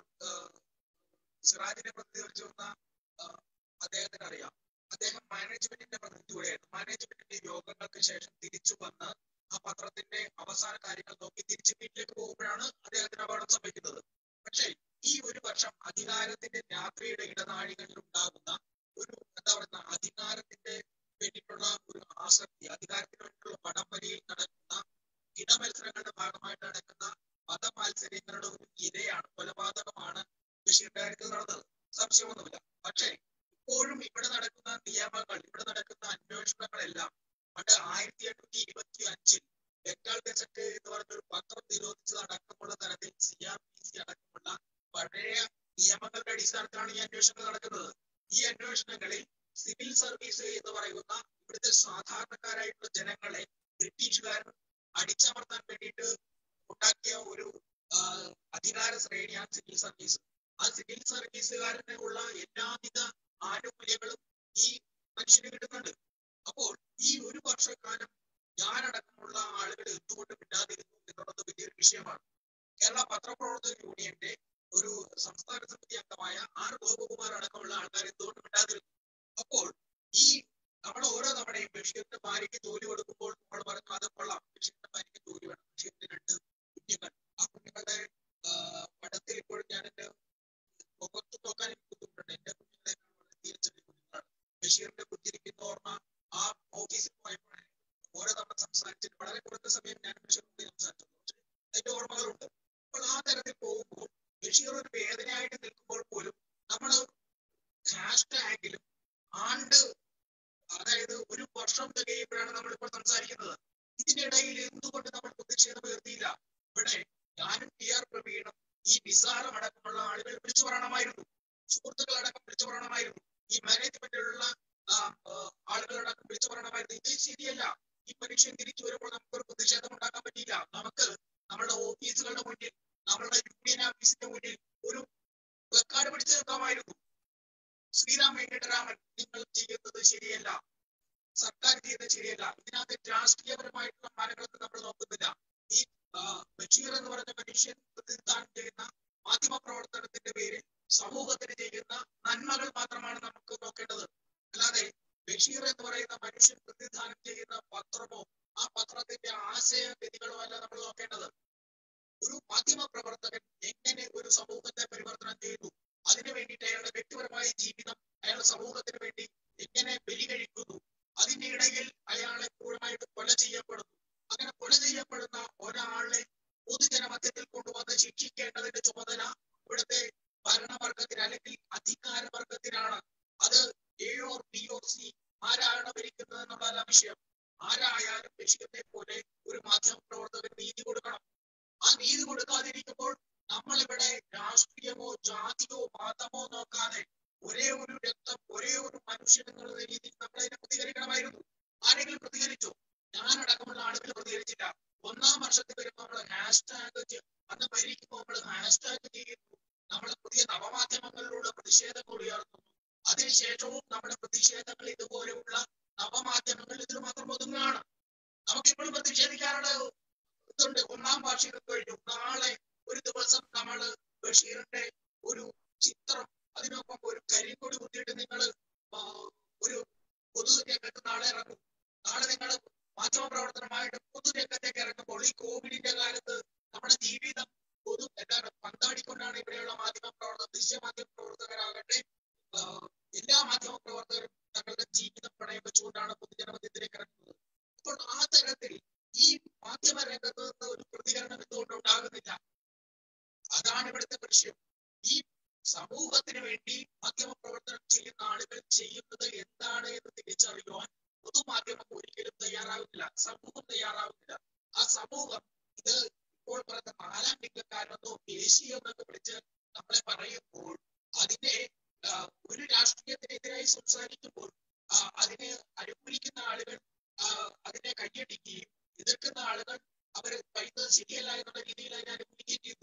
സിറാജിനെ പ്രതിനിധീകരിച്ചു വന്ന അദ്ദേഹത്തിന് അറിയാം അദ്ദേഹം മാനേജ്മെന്റിന്റെ പ്രതിനിധി കൂടെയായിരുന്നു മാനേജ്മെന്റിന്റെ യോഗങ്ങൾക്ക് ശേഷം തിരിച്ചു വന്ന് ആ പത്രത്തിന്റെ അവസാന കാര്യങ്ങൾ നോക്കി തിരിച്ച് വീട്ടിലേക്ക് പോകുമ്പോഴാണ് അദ്ദേഹത്തിന് അപകടം സംഭവിക്കുന്നത് പക്ഷേ ഈ ഒരു വർഷം അധികാരത്തിന്റെ രാത്രിയുടെ ഇടനാഴികളിൽ ഉണ്ടാകുന്ന ഒരു എന്താ പറയുക അധികാരത്തിന്റെ വേണ്ടിയിട്ടുള്ള ഒരു ആസക്തി അധികാരത്തിന് വേണ്ടിയിട്ടുള്ള വടംവലിയിൽ നടക്കുന്ന ഇടമത്സരങ്ങളുടെ ഭാഗമായിട്ട് നടക്കുന്ന മതമാത്സര്യങ്ങളുടെ ഒരു ഇരയാണ് കൊലപാതകമാണ് ബഷീറിന്റെ കാര്യത്തിൽ നടന്നത് സംശയമൊന്നുമില്ല പക്ഷേ ഇപ്പോഴും ഇവിടെ നടക്കുന്ന നിയമങ്ങൾ ഇവിടെ നടക്കുന്ന അന്വേഷണങ്ങളെല്ലാം പണ്ട് ആയിരത്തി എണ്ണൂറ്റി ഇരുപത്തി അഞ്ചിൽ ബംഗാൾ ഗസറ്റ് എന്ന് പറഞ്ഞ ഒരു പത്രം നിരോധിച്ചതടക്കമുള്ള തരത്തിൽ സി ആർ പി സി അടക്കമുള്ള പഴയ നിയമങ്ങളുടെ അടിസ്ഥാനത്തിലാണ് ഈ അന്വേഷണങ്ങൾ നടക്കുന്നത് ഈ അന്വേഷണങ്ങളിൽ സിവിൽ സർവീസ് എന്ന് പറയുന്ന ഇവിടുത്തെ സാധാരണക്കാരായിട്ടുള്ള ജനങ്ങളെ ബ്രിട്ടീഷുകാരൻ അടിച്ചമർത്താൻ വേണ്ടിയിട്ട് ഉണ്ടാക്കിയ ഒരു അധികാര ശ്രേണിയാണ് സിവിൽ സർവീസ് ആ സിവിൽ സർവീസുകാരന് ഉള്ള എല്ലാവിധ ആനുകൂല്യങ്ങളും ഈ മനുഷ്യന് കിട്ടുന്നുണ്ട് അപ്പോൾ ഈ ഒരു വർഷക്കാലം ഞാനടക്കമുള്ള ആളുകൾ എന്തുകൊണ്ട് കിട്ടാതിരുന്നു എന്നുള്ളത് വലിയൊരു വിഷയമാണ് കേരള പത്രപ്രവർത്തക യൂണിയന്റെ ഒരു സംസ്ഥാന സമിതി അംഗമായ ആർ ഗോപകുമാർ അടക്കമുള്ള ആൾക്കാർ എന്തുകൊണ്ട് കിട്ടാതിരുന്നു അപ്പോൾ ഈ നമ്മൾ ഓരോ തവണയും ബഷീറിന്റെ ഭാര്യയ്ക്ക് ജോലി കൊടുക്കുമ്പോൾ നമ്മൾ പറഞ്ഞു അത് കൊള്ളാം ബഷീറിന്റെ ഭാര്യയ്ക്ക് ജോലി വേണം ബഷീറിന്റെ രണ്ട് കുഞ്ഞുങ്ങൾ ആ കുഞ്ഞുങ്ങളുടെ പടത്തിൽ ഇപ്പോഴും ഞാൻ എന്റെ മുഖത്ത് നോക്കാൻ എനിക്ക് ബുദ്ധിമുട്ടുണ്ട് എന്റെ കുഞ്ഞുങ്ങളെക്കാൾ വളരെ തീർച്ചയായും കുഞ്ഞുങ്ങളാണ് ബഷീറിന്റെ കുഞ്ഞിരിക്കുന്ന ഓർമ്മ ആ ഓഫീസിൽ പോയപ്പോഴാണ് ഓരോ തവണ സംസാരിച്ചിട്ട് വളരെ കുറഞ്ഞ സമയം ഞാൻ ബഷീറിനോട് സംസാരിച്ചു പക്ഷേ അതിന്റെ ഓർമ്മകളുണ്ട് അപ്പോൾ ആ തരത്തിൽ പോകുമ്പോൾ ബഷീർ ഒരു വേദനയായിട്ട് നിൽക്കുമ്പോൾ പോലും നമ്മൾ ഹാഷ് ടാഗിലും ആണ്ട് അതായത് ഒരു വർഷം തികയുമ്പോഴാണ് നമ്മൾ ഇപ്പോൾ സംസാരിക്കുന്നത് ഇതിനിടയിൽ എന്തുകൊണ്ട് നമ്മൾ പ്രതിഷേധം ഉയർത്തിയില്ല ഇവിടെ ഞാനും പി ആർ പ്രവീണും ഈ നിസാറും അടക്കമുള്ള ആളുകൾ വിളിച്ചു പറയണമായിരുന്നു സുഹൃത്തുക്കളടക്കം വിളിച്ചു പറയണമായിരുന്നു ഈ മാനേജ്മെന്റിലുള്ള ആളുകളടക്കം വിളിച്ചു പറയണമായിരുന്നു ഇത് ശരിയല്ല ഈ മനുഷ്യൻ തിരിച്ചു വരുമ്പോൾ നമുക്കൊരു പ്രതിഷേധം ഉണ്ടാക്കാൻ പറ്റിയില്ല നമുക്ക് നമ്മളുടെ ഓഫീസുകളുടെ മുന്നിൽ നമ്മളുടെ യൂണിയൻ ഓഫീസിന്റെ മുന്നിൽ ഒരു പ്ലക്കാർഡ് പിടിച്ചു നിൽക്കാമായിരുന്നു ശ്രീറാം വെങ്കട്ടരാമൻ നിങ്ങൾ ചെയ്യുന്നത് ശരിയല്ല സർക്കാർ ചെയ്യുന്നത് ശരിയല്ല ഇതിനകത്ത് രാഷ്ട്രീയപരമായിട്ടുള്ള മാനങ്ങളൊന്നും നമ്മൾ നോക്കുന്നില്ല ഈ ബഷീർ എന്ന് പറഞ്ഞ മനുഷ്യൻ പ്രതിനിധാനം ചെയ്യുന്ന മാധ്യമ പ്രവർത്തനത്തിന്റെ പേരിൽ സമൂഹത്തിന് ചെയ്യുന്ന നന്മകൾ മാത്രമാണ് നമുക്ക് നോക്കേണ്ടത് അല്ലാതെ ബഷീർ എന്ന് പറയുന്ന മനുഷ്യൻ പ്രതിനിധാനം ചെയ്യുന്ന പത്രമോ ആ പത്രത്തിന്റെ ആശയഗതികളോ അല്ല നമ്മൾ നോക്കേണ്ടത് ഒരു മാധ്യമ പ്രവർത്തകൻ എങ്ങനെ ഒരു സമൂഹത്തെ പരിവർത്തനം ചെയ്യുന്നു അതിനു വേണ്ടിയിട്ട് അയാളുടെ വ്യക്തിപരമായ ജീവിതം അയാൾ സമൂഹത്തിന് വേണ്ടി എങ്ങനെ ബലി കഴിക്കുന്നു അതിന്റെ ഇടയിൽ അയാളെ പൂർണ്ണമായിട്ട് കൊല ചെയ്യപ്പെടുന്നു അങ്ങനെ കൊല ചെയ്യപ്പെടുന്ന ഒരാളെ പൊതുജനമധ്യത്തിൽ കൊണ്ടുവന്ന് ശിക്ഷിക്കേണ്ടതിന്റെ ചുമതല ഇവിടുത്തെ ഭരണവർഗത്തിന് അല്ലെങ്കിൽ അധികാരവർഗത്തിനാണ് അത് A or B or C ആരാണ് ഭരിക്കുന്നത് എന്നുള്ളതല്ല വിഷയം ആരായാലും ബഷീറിനെ പോലെ ഒരു മാധ്യമ പ്രവർത്തകൻ നീതി കൊടുക്കണം ആ നീതി കൊടുക്കാതിരിക്കുമ്പോൾ നമ്മളിവിടെ രാഷ്ട്രീയമോ ജാതിയോ മതമോ നോക്കാതെ ഒരേ ഒരു രക്തം ഒരേ ഒരു ഒന്നാം വർഷത്തിൽ വരുമ്പോൾ നമ്മൾ ഹാഷ്ടാഗ് അന്ന് ഭരിക്കുമ്പോൾ നമ്മൾ ഹാഷ്ടാഗ് ചെയ്യുന്നു നമ്മൾ പുതിയ നവമാധ്യമങ്ങളിലൂടെ പ്രതിഷേധങ്ങൾ ഉയർത്തുന്നു അതിനുശേഷവും നമ്മുടെ പ്രതിഷേധങ്ങൾ ഇതുപോലെയുള്ള നവമാധ്യമങ്ങൾ ഇതിൽ മാത്രം ഒതുങ്ങുകയാണ് നമുക്കിപ്പോഴും പ്രതിഷേധിക്കാനുള്ള ഇതുണ്ട് ഒന്നാം വാർഷികം കഴിഞ്ഞു നാളെ ഒരു ദിവസം നമ്മൾ ബഷീറിന്റെ ഒരു ചിത്രം അതിനൊപ്പം ഒരു കരിങ്കൊടി കുത്തിയിട്ട് നിങ്ങൾ ഒരു പൊതുരംഗത്ത് നാളെ ഇറങ്ങും നാളെ നിങ്ങൾ മാധ്യമ പ്രവർത്തനമായിട്ട് പൊതുരംഗത്തേക്ക് ഇറങ്ങുമ്പോൾ ഈ കോവിഡിന്റെ കാലത്ത് നമ്മുടെ ജീവിതം പൊതു എന്താണ് പന്താടിക്കൊണ്ടാണ് ഇവിടെയുള്ള മാധ്യമ പ്രവർത്തകർ ദൃശ്യമാധ്യമ പ്രവർത്തകരാകട്ടെ എല്ലാ മാധ്യമ പ്രവർത്തകരും തങ്ങളുടെ ജീവിതം പണയം വെച്ചുകൊണ്ടാണ് പൊതുജനമധ്യത്തിലേക്ക് ഇറങ്ങുന്നത് അപ്പോൾ ആ തരത്തിൽ ഈ മാധ്യമ രംഗത്ത് നിന്ന് ഒരു പ്രതികരണം എന്തുകൊണ്ട് ഉണ്ടാകുന്നില്ല അതാണ് ഇവിടുത്തെ പ്രശ്നം ഈ സമൂഹത്തിന് വേണ്ടി മാധ്യമ പ്രവർത്തനം ചെയ്യുന്ന ആളുകൾ ചെയ്യുന്നത് എന്താണ് എന്ന് തിരിച്ചറിയുവാൻ പൊതുമാധ്യമം ഒരിക്കലും തയ്യാറാവില്ല സമൂഹം തയ്യാറാവില്ല ആ സമൂഹം ഇത് ഇപ്പോൾ പറഞ്ഞ നാലാം ലിംഗക്കാരെന്നോ ദേശീയമെന്നൊക്കെ വിളിച്ച് നമ്മളെ പറയുമ്പോൾ അതിനെ ഒരു രാഷ്ട്രീയത്തിനെതിരായി സംസാരിക്കുമ്പോൾ അതിനെ അനുകൂലിക്കുന്ന ആളുകൾ അതിനെ കൈയടിക്കുകയും എതിർക്കുന്ന ആളുകൾ അവർ പറയുന്നത് ശരിയല്ല എന്നുള്ള രീതിയിൽ അതിനെ അനുകൂലിക്കുകയും ചെയ്തു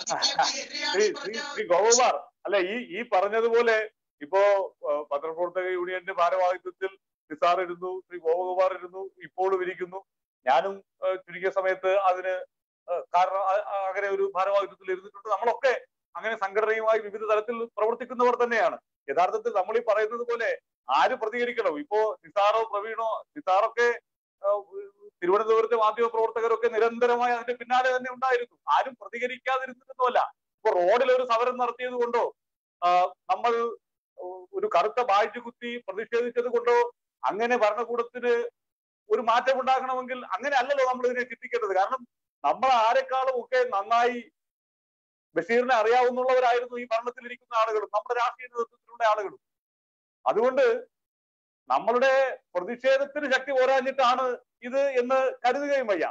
ശ്രീ ഗോപകുമാർ അല്ല ഈ ഈ പറഞ്ഞതുപോലെ ഇപ്പോ പത്രപ്രവർത്തക യൂണിയന്റെ ഭാരവാഹിത്വത്തിൽ നിസാർ ഇരുന്നു ശ്രീ ഗോപകുമാർ ഇരുന്നു ഇപ്പോഴും ഇരിക്കുന്നു ഞാനും ചുരുങ്ങിയ സമയത്ത് അതിന് കാരണം അങ്ങനെ ഒരു ഭാരവാഹിത്വത്തിൽ ഇരുന്നിട്ടുണ്ട് നമ്മളൊക്കെ അങ്ങനെ സംഘടനയുമായി വിവിധ തലത്തിൽ പ്രവർത്തിക്കുന്നവർ തന്നെയാണ് യഥാർത്ഥത്തിൽ നമ്മൾ ഈ പറയുന്നത് പോലെ ആര് പ്രതികരിക്കണം ഇപ്പോ നിസാറോ പ്രവീണോ നിസാറൊക്കെ തിരുവനന്തപുരത്തെ മാധ്യമ പ്രവർത്തകരൊക്കെ നിരന്തരമായി അതിന്റെ പിന്നാലെ തന്നെ ഉണ്ടായിരുന്നു ആരും പ്രതികരിക്കാതിരുന്നിട്ടൊന്നുമല്ല ഇപ്പൊ റോഡിൽ ഒരു സമരം നടത്തിയത് കൊണ്ടോ നമ്മൾ ഒരു കറുത്ത ബാഡ്ജ് കുത്തി പ്രതിഷേധിച്ചത് കൊണ്ടോ അങ്ങനെ ഭരണകൂടത്തിന് ഒരു മാറ്റം ഉണ്ടാക്കണമെങ്കിൽ അങ്ങനെ അല്ലല്ലോ നമ്മൾ ഇതിനെ ചിന്തിക്കേണ്ടത് കാരണം നമ്മൾ ആരെക്കാളും ഒക്കെ നന്നായി ബഷീറിനെ അറിയാവുന്നവരായിരുന്നു ഈ ഭരണത്തിൽ ഇരിക്കുന്ന ആളുകളും നമ്മുടെ രാഷ്ട്രീയ നേതൃത്വത്തിലുള്ള ആളുകളും അതുകൊണ്ട് നമ്മളുടെ പ്രതിഷേധത്തിന് ശക്തി പോരാഞ്ഞിട്ടാണ് ഇത് എന്ന് കരുതുകയും വയ്യ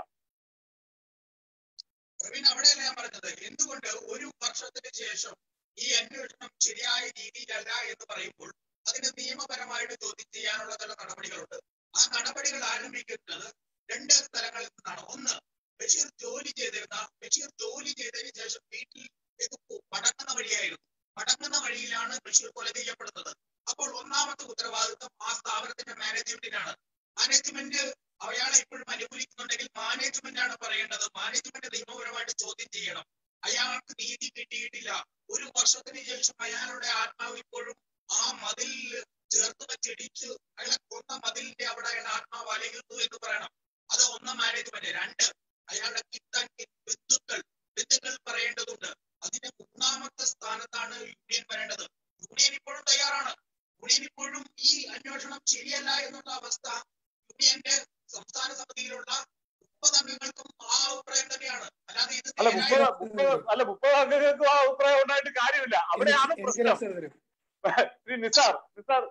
പ്രവീൺ അവിടെയല്ല ഞാൻ പറഞ്ഞത് എന്തുകൊണ്ട് ഒരു വർഷത്തിന് ശേഷം ഈ അന്വേഷണം ശരിയായ രീതിയിലല്ല എന്ന് പറയുമ്പോൾ അതിന് നിയമപരമായിട്ട് ചോദ്യം ചെയ്യാനുള്ള ചില നടപടികളുണ്ട് ആ നടപടികൾ ആരംഭിക്കുന്നത് രണ്ട് സ്ഥലങ്ങളിൽ നിന്നാണ് ഒന്ന് ബഷീർ ജോലി ചെയ്തിരുന്ന ബഷീർ ജോലി ചെയ്തതിന് ശേഷം വീട്ടിലേക്ക് മടങ്ങുന്ന വഴിയായിരുന്നു മടങ്ങുന്ന വഴിയിലാണ് ബഷീർ കൊല ചെയ്യപ്പെടുന്നത് അപ്പോൾ ഒന്നാമത്തെ ഉത്തരവാദിത്വം ആ സ്ഥാപനത്തിന്റെ മാനേജ്മെന്റിനാണ് മാനേജ്മെന്റ് അയാളെ ഇപ്പോഴും അനുകൂലിക്കുന്നുണ്ടെങ്കിൽ മാനേജ്മെന്റ് ആണ് പറയേണ്ടത് മാനേജ്മെന്റ് നിയമപരമായിട്ട് ചോദ്യം ചെയ്യണം അയാൾക്ക് നീതി കിട്ടിയിട്ടില്ല ഒരു വർഷത്തിന് ശേഷം അയാളുടെ ആത്മാവ് ഇപ്പോഴും ആ മതിലിൽ ചേർത്ത് വെച്ചിടിച്ച് അയാളെ കൊന്ന മതിലിന്റെ അവിടെ അയാളുടെ ആത്മാവ് അലയുന്നു എന്ന് പറയണം അത് ഒന്ന് മാനേജ്മെന്റ് രണ്ട് അയാളുടെ കിട്ടാൻ ബന്ധുക്കൾ ബന്ധുക്കൾ പറയേണ്ടതുണ്ട് അതിന്റെ മൂന്നാമത്തെ സ്ഥാനത്താണ് യൂണിയൻ വരേണ്ടത് യൂണിയൻ ഇപ്പോഴും തയ്യാറാണ് യൂണിയൻ ഇപ്പോഴും ഈ അന്വേഷണം ശരിയല്ല എന്നുള്ള അവസ്ഥ യൂണിയന്റെ സംസ്ഥാന സമിതിയിലുള്ള മുപ്പത് അംഗങ്ങൾക്കും ആ അഭിപ്രായം തന്നെയാണ് അല്ലാതെ ഇത് അല്ല മുപ്പത് മുപ്പത് അല്ല മുപ്പത് അംഗങ്ങൾക്കും ആ അഭിപ്രായം ഉണ്ടായിട്ട് കാര്യമില്ല അവിടെയാണ് പ്രശ്നം ശ്രീ നിസാർ നിസാർ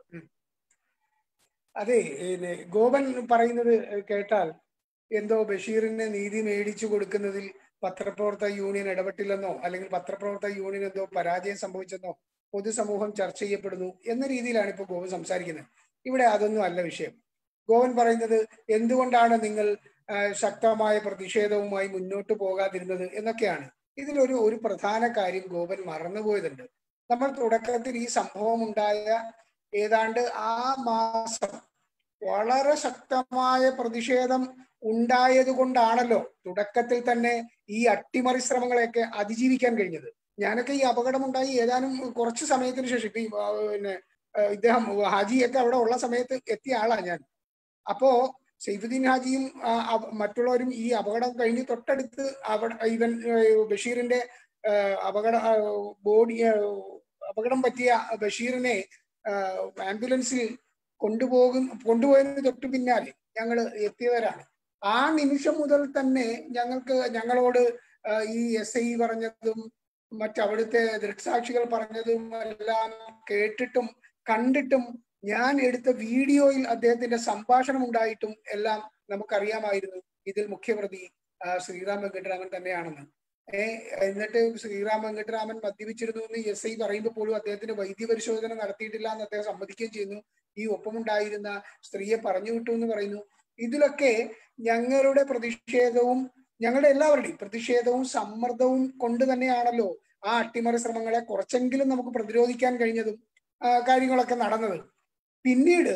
അതെ പിന്നെ ഗോപൻ പറയുന്നത് കേട്ടാൽ എന്തോ ബഷീറിന് നീതി മേടിച്ചു കൊടുക്കുന്നതിൽ പത്രപ്രവർത്തക യൂണിയൻ ഇടപെട്ടില്ലെന്നോ അല്ലെങ്കിൽ പത്രപ്രവർത്തക യൂണിയൻ എന്തോ പരാജയം സംഭവിച്ചെന്നോ പൊതുസമൂഹം ചർച്ച ചെയ്യപ്പെടുന്നു എന്ന രീതിയിലാണ് ഇപ്പോൾ ഗോവൻ സംസാരിക്കുന്നത് ഇവിടെ അതൊന്നും അല്ല വിഷയം ഗോവൻ പറയുന്നത് എന്തുകൊണ്ടാണ് നിങ്ങൾ ശക്തമായ പ്രതിഷേധവുമായി മുന്നോട്ട് പോകാതിരുന്നത് എന്നൊക്കെയാണ് ഇതിലൊരു ഒരു പ്രധാന കാര്യം ഗോപൻ മറന്നുപോയതുണ്ട് നമ്മൾ തുടക്കത്തിൽ ഈ സംഭവം ഉണ്ടായ ഏതാണ്ട് ആ മാസം വളരെ ശക്തമായ പ്രതിഷേധം ഉണ്ടായത് കൊണ്ടാണല്ലോ തുടക്കത്തിൽ തന്നെ ഈ അട്ടിമറി ശ്രമങ്ങളെയൊക്കെ അതിജീവിക്കാൻ കഴിഞ്ഞത് ഞാനൊക്കെ ഈ അപകടമുണ്ടായി ഏതാനും കുറച്ച് സമയത്തിന് ശേഷം ഇപ്പൊ പിന്നെ ഇദ്ദേഹം ഹാജിയൊക്കെ അവിടെ ഉള്ള സമയത്ത് എത്തിയ ആളാണ് ഞാൻ അപ്പോ സൈഫുദ്ദീൻ ഹാജിയും മറ്റുള്ളവരും ഈ അപകടം കഴിഞ്ഞ് തൊട്ടടുത്ത് അവിടെ ഇവൻ ബഷീറിന്റെ അപകട ബോഡി അപകടം പറ്റിയ ബഷീറിനെ ആംബുലൻസിൽ കൊണ്ടുപോകും കൊണ്ടുപോയതിന് തൊട്ട് പിന്നാലെ ഞങ്ങൾ എത്തിയവരാണ് ആ നിമിഷം മുതൽ തന്നെ ഞങ്ങൾക്ക് ഞങ്ങളോട് ഈ എസ് ഐ പറഞ്ഞതും മറ്റവിടുത്തെ ദൃക്സാക്ഷികൾ പറഞ്ഞതും എല്ലാം കേട്ടിട്ടും കണ്ടിട്ടും ഞാൻ എടുത്ത വീഡിയോയിൽ അദ്ദേഹത്തിന്റെ സംഭാഷണം ഉണ്ടായിട്ടും എല്ലാം നമുക്കറിയാമായിരുന്നു ഇതിൽ മുഖ്യപ്രതി ശ്രീറാം വെങ്കട്ടരാമൻ തന്നെയാണെന്ന് ഏഹ് എന്നിട്ട് ശ്രീറാം വെങ്കട്ടരാമൻ മദ്യപിച്ചിരുന്നു എന്ന് എസ് ഐ പറയുമ്പോൾ പോലും അദ്ദേഹത്തിന് വൈദ്യപരിശോധന നടത്തിയിട്ടില്ല എന്ന് അദ്ദേഹം സമ്മതിക്കുകയും ചെയ്യുന്നു ഈ ഒപ്പമുണ്ടായിരുന്ന സ്ത്രീയെ പറഞ്ഞു വിട്ടു എന്ന് പറയുന്നു ഇതിലൊക്കെ ഞങ്ങളുടെ പ്രതിഷേധവും ഞങ്ങളുടെ എല്ലാവരുടെയും പ്രതിഷേധവും സമ്മർദ്ദവും കൊണ്ട് തന്നെയാണല്ലോ ആ അട്ടിമറി ശ്രമങ്ങളെ കുറച്ചെങ്കിലും നമുക്ക് പ്രതിരോധിക്കാൻ കഴിഞ്ഞതും ആ, കാര്യങ്ങളൊക്കെ നടന്നത് പിന്നീട്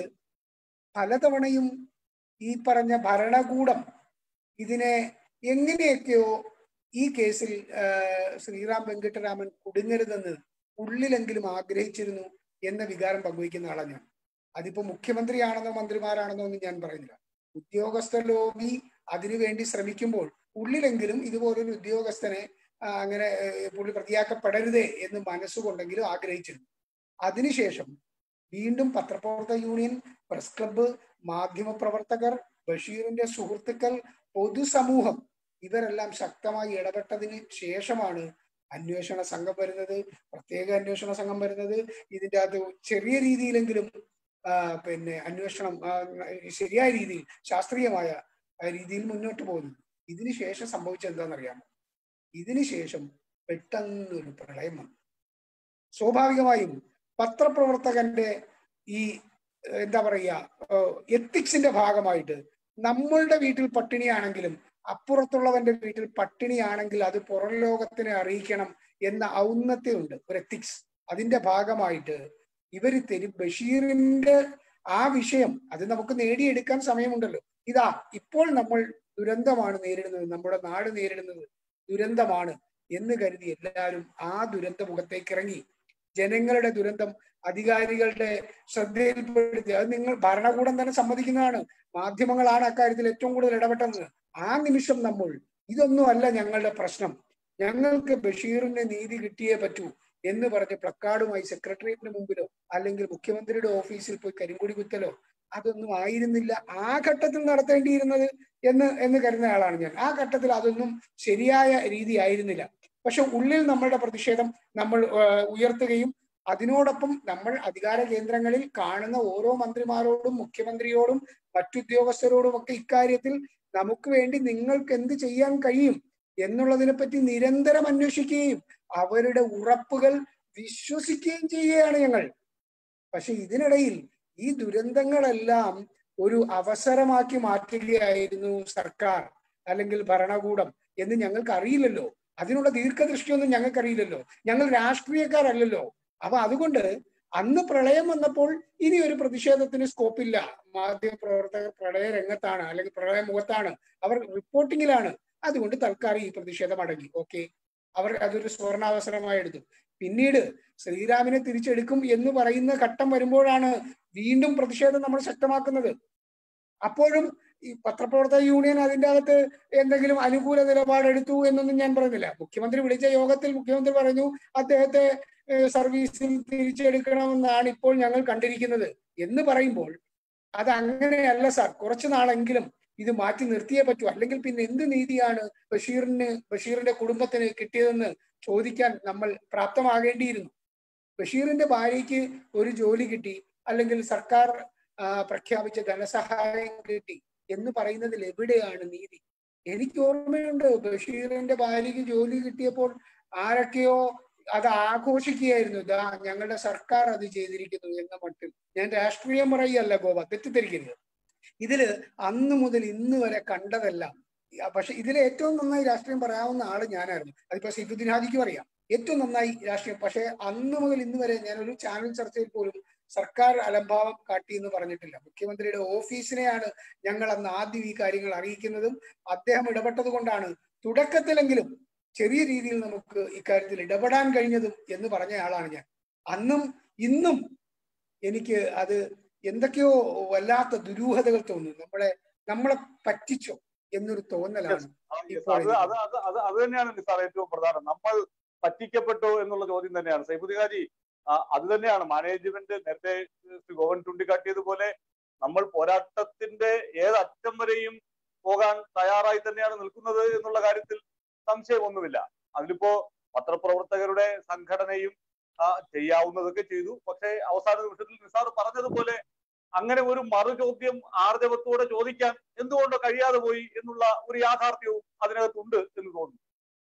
പലതവണയും ഈ പറഞ്ഞ ഭരണകൂടം ഇതിനെ എങ്ങനെയൊക്കെയോ ഈ കേസിൽ ആ, ശ്രീറാം വെങ്കിട്ടരാമൻ കുടുങ്ങരുതെന്ന് ഉള്ളിലെങ്കിലും ആഗ്രഹിച്ചിരുന്നു എന്ന വികാരം പങ്കുവയ്ക്കുന്ന ആളാണ് ഞാൻ അതിപ്പോ മുഖ്യമന്ത്രിയാണെന്നോ മന്ത്രിമാരാണെന്നോ ഒന്നും ഞാൻ പറയുന്നില്ല ഉദ്യോഗസ്ഥ ലോബി അതിനുവേണ്ടി ശ്രമിക്കുമ്പോൾ ഉള്ളിലെങ്കിലും ഇതുപോലൊരു ഉദ്യോഗസ്ഥനെ ആ, അങ്ങനെ ഏഹ്, പുള്ളി പ്രതിയാക്കപ്പെടരുതേ എന്ന് മനസ്സുകൊണ്ടെങ്കിലും ആഗ്രഹിച്ചിരുന്നു അതിനുശേഷം വീണ്ടും പത്രപ്രവർത്തക യൂണിയൻ പ്രസ് ക്ലബ്ബ് മാധ്യമപ്രവർത്തകർ ബഷീറിന്റെ സുഹൃത്തുക്കൾ പൊതുസമൂഹം ഇവരെല്ലാം ശക്തമായി ഇടപെട്ടതിന് ശേഷമാണ് അന്വേഷണ സംഘം വരുന്നത് പ്രത്യേക അന്വേഷണ സംഘം വരുന്നത് ഇതിന്റെ അകത്ത് ചെറിയ രീതിയിലെങ്കിലും ആ, പിന്നെ അന്വേഷണം ആ, ശരിയായ രീതിയിൽ ശാസ്ത്രീയമായ ആ, രീതിയിൽ മുന്നോട്ട് പോകുന്നു ഇതിന് ശേഷം സംഭവിച്ചത് എന്താണെന്നറിയാമോ ഇതിന് ശേഷം പെട്ടെന്നൊരു പ്രളയം വന്നു സ്വാഭാവികമായും പത്രപ്രവർത്തകന്റെ ഈ ഏഹ്, എന്താ പറയുക എത്തിക്സിന്റെ ഭാഗമായിട്ട് നമ്മളുടെ വീട്ടിൽ പട്ടിണിയാണെങ്കിലും അപ്പുറത്തുള്ളവന്റെ വീട്ടിൽ പട്ടിണിയാണെങ്കിൽ അത് പുറം ലോകത്തിനെ അറിയിക്കണം എന്ന ഔന്നത്യമുണ്ട് ഒരു എത്തിക്സ് അതിന്റെ ഭാഗമായിട്ട് ഇവര് തരും ബഷീറിന്റെ ആ വിഷയം അത് നമുക്ക് നേടിയെടുക്കാൻ സമയമുണ്ടല്ലോ ഇതാ ഇപ്പോൾ നമ്മൾ ദുരന്തമാണ് നേരിടുന്നത് നമ്മുടെ നാട് നേരിടുന്നത് ദുരന്തമാണ് എന്ന് കരുതി എല്ലാവരും ആ ദുരന്ത മുഖത്തേക്ക് ഇറങ്ങി ജനങ്ങളുടെ ദുരന്തം അധികാരികളുടെ ശ്രദ്ധയിൽപ്പെടുത്തി അത് നിങ്ങൾ ഭരണകൂടം തന്നെ സമ്മതിക്കുന്നതാണ് മാധ്യമങ്ങളാണ് അക്കാര്യത്തിൽ ഏറ്റവും കൂടുതൽ ഇടപെട്ടത് ആ നിമിഷം നമ്മൾ ഇതൊന്നും അല്ല ഞങ്ങളുടെ പ്രശ്നം ഞങ്ങൾക്ക് ബഷീറിന് നീതി കിട്ടിയേ പറ്റൂ എന്ന് പറഞ്ഞ് പ്ലക്കാർഡുമായി സെക്രട്ടേറിയറ്റിന് മുമ്പിലോ അല്ലെങ്കിൽ മുഖ്യമന്ത്രിയുടെ ഓഫീസിൽ പോയി കരിങ്കൊടി കുത്തലോ അതൊന്നും ആയിരുന്നില്ല ആ ഘട്ടത്തിൽ നടത്തേണ്ടിയിരുന്നത് എന്ന് എന്ന് കരുതുന്ന ആളാണ് ഞാൻ ആ ഘട്ടത്തിൽ അതൊന്നും ശരിയായ രീതി ആയിരുന്നില്ല പക്ഷെ ഉള്ളിൽ നമ്മളുടെ പ്രതിഷേധം നമ്മൾ ഏഹ്, ഉയർത്തുകയും അതിനോടൊപ്പം നമ്മൾ അധികാര കേന്ദ്രങ്ങളിൽ കാണുന്ന ഓരോ മന്ത്രിമാരോടും മുഖ്യമന്ത്രിയോടും മറ്റുദ്യോഗസ്ഥരോടും ഒക്കെ ഇക്കാര്യത്തിൽ നമുക്ക് വേണ്ടി നിങ്ങൾക്ക് എന്ത് ചെയ്യാൻ കഴിയും എന്നുള്ളതിനെ പറ്റി നിരന്തരം അന്വേഷിക്കുകയും അവരുടെ ഉറപ്പുകൾ വിശ്വസിക്കുകയും ചെയ്യുകയാണ് ഞങ്ങൾ പക്ഷെ ഇതിനിടയിൽ ഈ ദുരന്തങ്ങളെല്ലാം ഒരു അവസരമാക്കി മാറ്റുകയായിരുന്നു സർക്കാർ അല്ലെങ്കിൽ ഭരണകൂടം എന്ന് ഞങ്ങൾക്ക് അറിയില്ലല്ലോ അതിനുള്ള ദീർഘദൃഷ്ടിയൊന്നും ഞങ്ങൾക്ക് അറിയില്ലല്ലോ ഞങ്ങൾ രാഷ്ട്രീയക്കാരല്ലല്ലോ അപ്പൊ അതുകൊണ്ട് അന്ന് പ്രളയം വന്നപ്പോൾ ഇനി ഒരു പ്രതിഷേധത്തിന് സ്കോപ്പില്ല മാധ്യമപ്രവർത്തകർ പ്രളയ രംഗത്താണ് അല്ലെങ്കിൽ പ്രളയ മുഖത്താണ് അവർ റിപ്പോർട്ടിങ്ങിലാണ് അതുകൊണ്ട് തൽക്കാലം ഈ പ്രതിഷേധം അടങ്ങി ഓക്കെ അവർ അതൊരു സുവർണാവസരമായി എടുത്തു പിന്നീട് ശ്രീരാമിനെ തിരിച്ചെടുക്കും എന്ന് പറയുന്ന ഘട്ടം വരുമ്പോഴാണ് വീണ്ടും പ്രതിഷേധം നമ്മൾ ശക്തമാക്കുന്നത് അപ്പോഴും ഈ പത്രപ്രവർത്തക യൂണിയൻ അതിന്റെ അകത്ത് എന്തെങ്കിലും അനുകൂല നിലപാടെടുത്തു എന്നൊന്നും ഞാൻ പറയുന്നില്ല മുഖ്യമന്ത്രി വിളിച്ച യോഗത്തിൽ മുഖ്യമന്ത്രി പറഞ്ഞു അദ്ദേഹത്തെ ഏഹ്, സർവീസിൽ തിരിച്ചെടുക്കണമെന്നാണ് ഇപ്പോൾ ഞങ്ങൾ കണ്ടിരിക്കുന്നത് എന്ന് പറയുമ്പോൾ അത് അങ്ങനെയല്ല സാർ കുറച്ചു നാളെങ്കിലും ഇത് മാറ്റി നിർത്തിയേ പറ്റൂ അല്ലെങ്കിൽ പിന്നെ എന്ത് നീതിയാണ് ബഷീറിന് ബഷീറിന്റെ കുടുംബത്തിന് കിട്ടിയതെന്ന് ചോദിക്കാൻ നമ്മൾ പ്രാപ്തമാകേണ്ടിയിരുന്നു ബഷീറിന്റെ ഭാര്യയ്ക്ക് ഒരു ജോലി കിട്ടി അല്ലെങ്കിൽ സർക്കാർ ആ, പ്രഖ്യാപിച്ച ധനസഹായം കിട്ടി എന്ന് പറയുന്നതിൽ എവിടെയാണ് നീതി എനിക്ക് ഓർമ്മയുണ്ട് ബഷീറിന്റെ ഭാര്യയ്ക്ക് ജോലി കിട്ടിയപ്പോൾ ആരൊക്കെയോ അത് ആഘോഷിക്കുകയായിരുന്നു ഇതാ ഞങ്ങളുടെ സർക്കാർ അത് ചെയ്തിരിക്കുന്നു എന്ന മട്ടിൽ ഞാൻ രാഷ്ട്രീയം പറയുകയല്ല ഗോവ തെറ്റിദ്ധരിക്കരുത് ഇതില് അന്ന് മുതൽ ഇന്ന് വരെ കണ്ടതല്ല പക്ഷെ ഇതിൽ ഏറ്റവും നന്നായി രാഷ്ട്രീയം പറയാവുന്ന ആള് ഞാനായിരുന്നു അതിപ്പോ സൈഫുദ്ദീൻ ഹാജിക്കും അറിയാം ഏറ്റവും നന്നായി രാഷ്ട്രീയം പക്ഷെ അന്ന് മുതൽ ഇന്ന് വരെ ഞാൻ ഒരു ചാനൽ ചർച്ചയിൽ പോലും സർക്കാർ അലംഭാവം കാട്ടി എന്ന് പറഞ്ഞിട്ടില്ല മുഖ്യമന്ത്രിയുടെ ഓഫീസിനെയാണ് ഞങ്ങൾ അന്ന് ആദ്യം ഈ കാര്യങ്ങൾ അറിയിക്കുന്നതും അദ്ദേഹം ഇടപെട്ടത് കൊണ്ടാണ് തുടക്കത്തിലെങ്കിലും ചെറിയ രീതിയിൽ നമുക്ക് ഇക്കാര്യത്തിൽ ഇടപെടാൻ കഴിഞ്ഞതും എന്ന് പറഞ്ഞ ആളാണ് ഞാൻ അന്നും ഇന്നും എനിക്ക് അത് എന്തൊക്കെയോ വല്ലാത്ത ദുരൂഹതകൾ തോന്നുന്നു നമ്മളെ നമ്മളെ പറ്റിച്ചോ എന്നൊരു തോന്നലാണ് ആ, yes, ഇപ്പോൾ അത് അത് അത് അത് അത് തന്നെയാണ് നിസാർ ഏറ്റവും പ്രധാനം നമ്മൾ പറ്റിക്കപ്പെട്ടു എന്നുള്ള ചോദ്യം തന്നെയാണ് സൈഫുദ്ദീനാജി അത് തന്നെയാണ് മാനേജ്മെന്റ് നേരത്തെ ശ്രീ ഗോവൻ ചൂണ്ടിക്കാട്ടിയതുപോലെ നമ്മൾ പോരാട്ടത്തിന്റെ ഏതറ്റം വരെയും പോകാൻ തയ്യാറായി തന്നെയാണ് നിൽക്കുന്നത് എന്നുള്ള കാര്യത്തിൽ സംശയമൊന്നുമില്ല അതിലിപ്പോ പത്രപ്രവർത്തകരുടെ സംഘടനയും ആ, ചെയ്യാവുന്നതൊക്കെ ചെയ്തു പക്ഷേ അവസാന നിമിഷത്തിൽ നിസാർ പറഞ്ഞതുപോലെ അങ്ങനെ ഒരു മറു ചോദ്യം ആർജവത്തോടെ ചോദിക്കാൻ എന്തുകൊണ്ടോ കഴിയാതെ പോയി എന്നുള്ള ഒരു യാഥാർത്ഥ്യവും അതിനകത്തുണ്ട് എന്ന് തോന്നുന്നു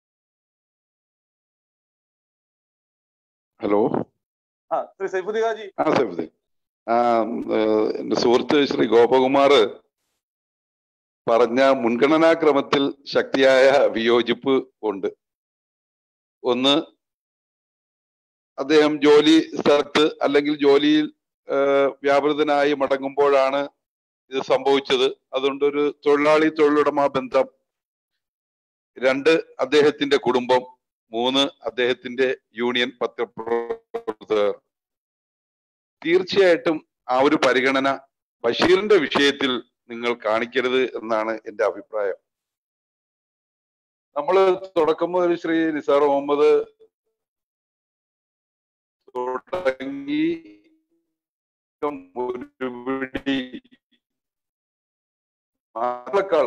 ഹലോ ആ ശ്രീ സൈഫുദ്ദീൻ ഹാജി ആ സൈഫുദ്ദീൻ ആ ഏഹ്, എന്റെ സുഹൃത്ത് ശ്രീ ഗോപകുമാർ പറഞ്ഞ മുൻഗണനാക്രമത്തിൽ ശക്തിയായ വിയോജിപ്പ് ഉണ്ട് ഒന്ന് അദ്ദേഹം ജോലി സ്ഥലത്ത് അല്ലെങ്കിൽ ജോലിയിൽ ഏഹ്, വ്യാപൃതനായി മടങ്ങുമ്പോഴാണ് ഇത് സംഭവിച്ചത് അതുകൊണ്ട് ഒരു തൊഴിലാളി തൊഴിലുടമ ബന്ധം രണ്ട് അദ്ദേഹത്തിന്റെ കുടുംബം മൂന്ന് അദ്ദേഹത്തിന്റെ യൂണിയൻ പത്രപ്രവർത്തകർ തീർച്ചയായിട്ടും ആ ഒരു പരിഗണന ബഷീറിന്റെ വിഷയത്തിൽ നിങ്ങൾ കാണിക്കരുത് എന്നാണ് എന്റെ അഭിപ്രായം നമ്മൾ തുടക്കം മുതൽ ശ്രീ നിസാർ മുഹമ്മദ് തുടങ്ങി ഒരുപിടി ആളെക്കാൾ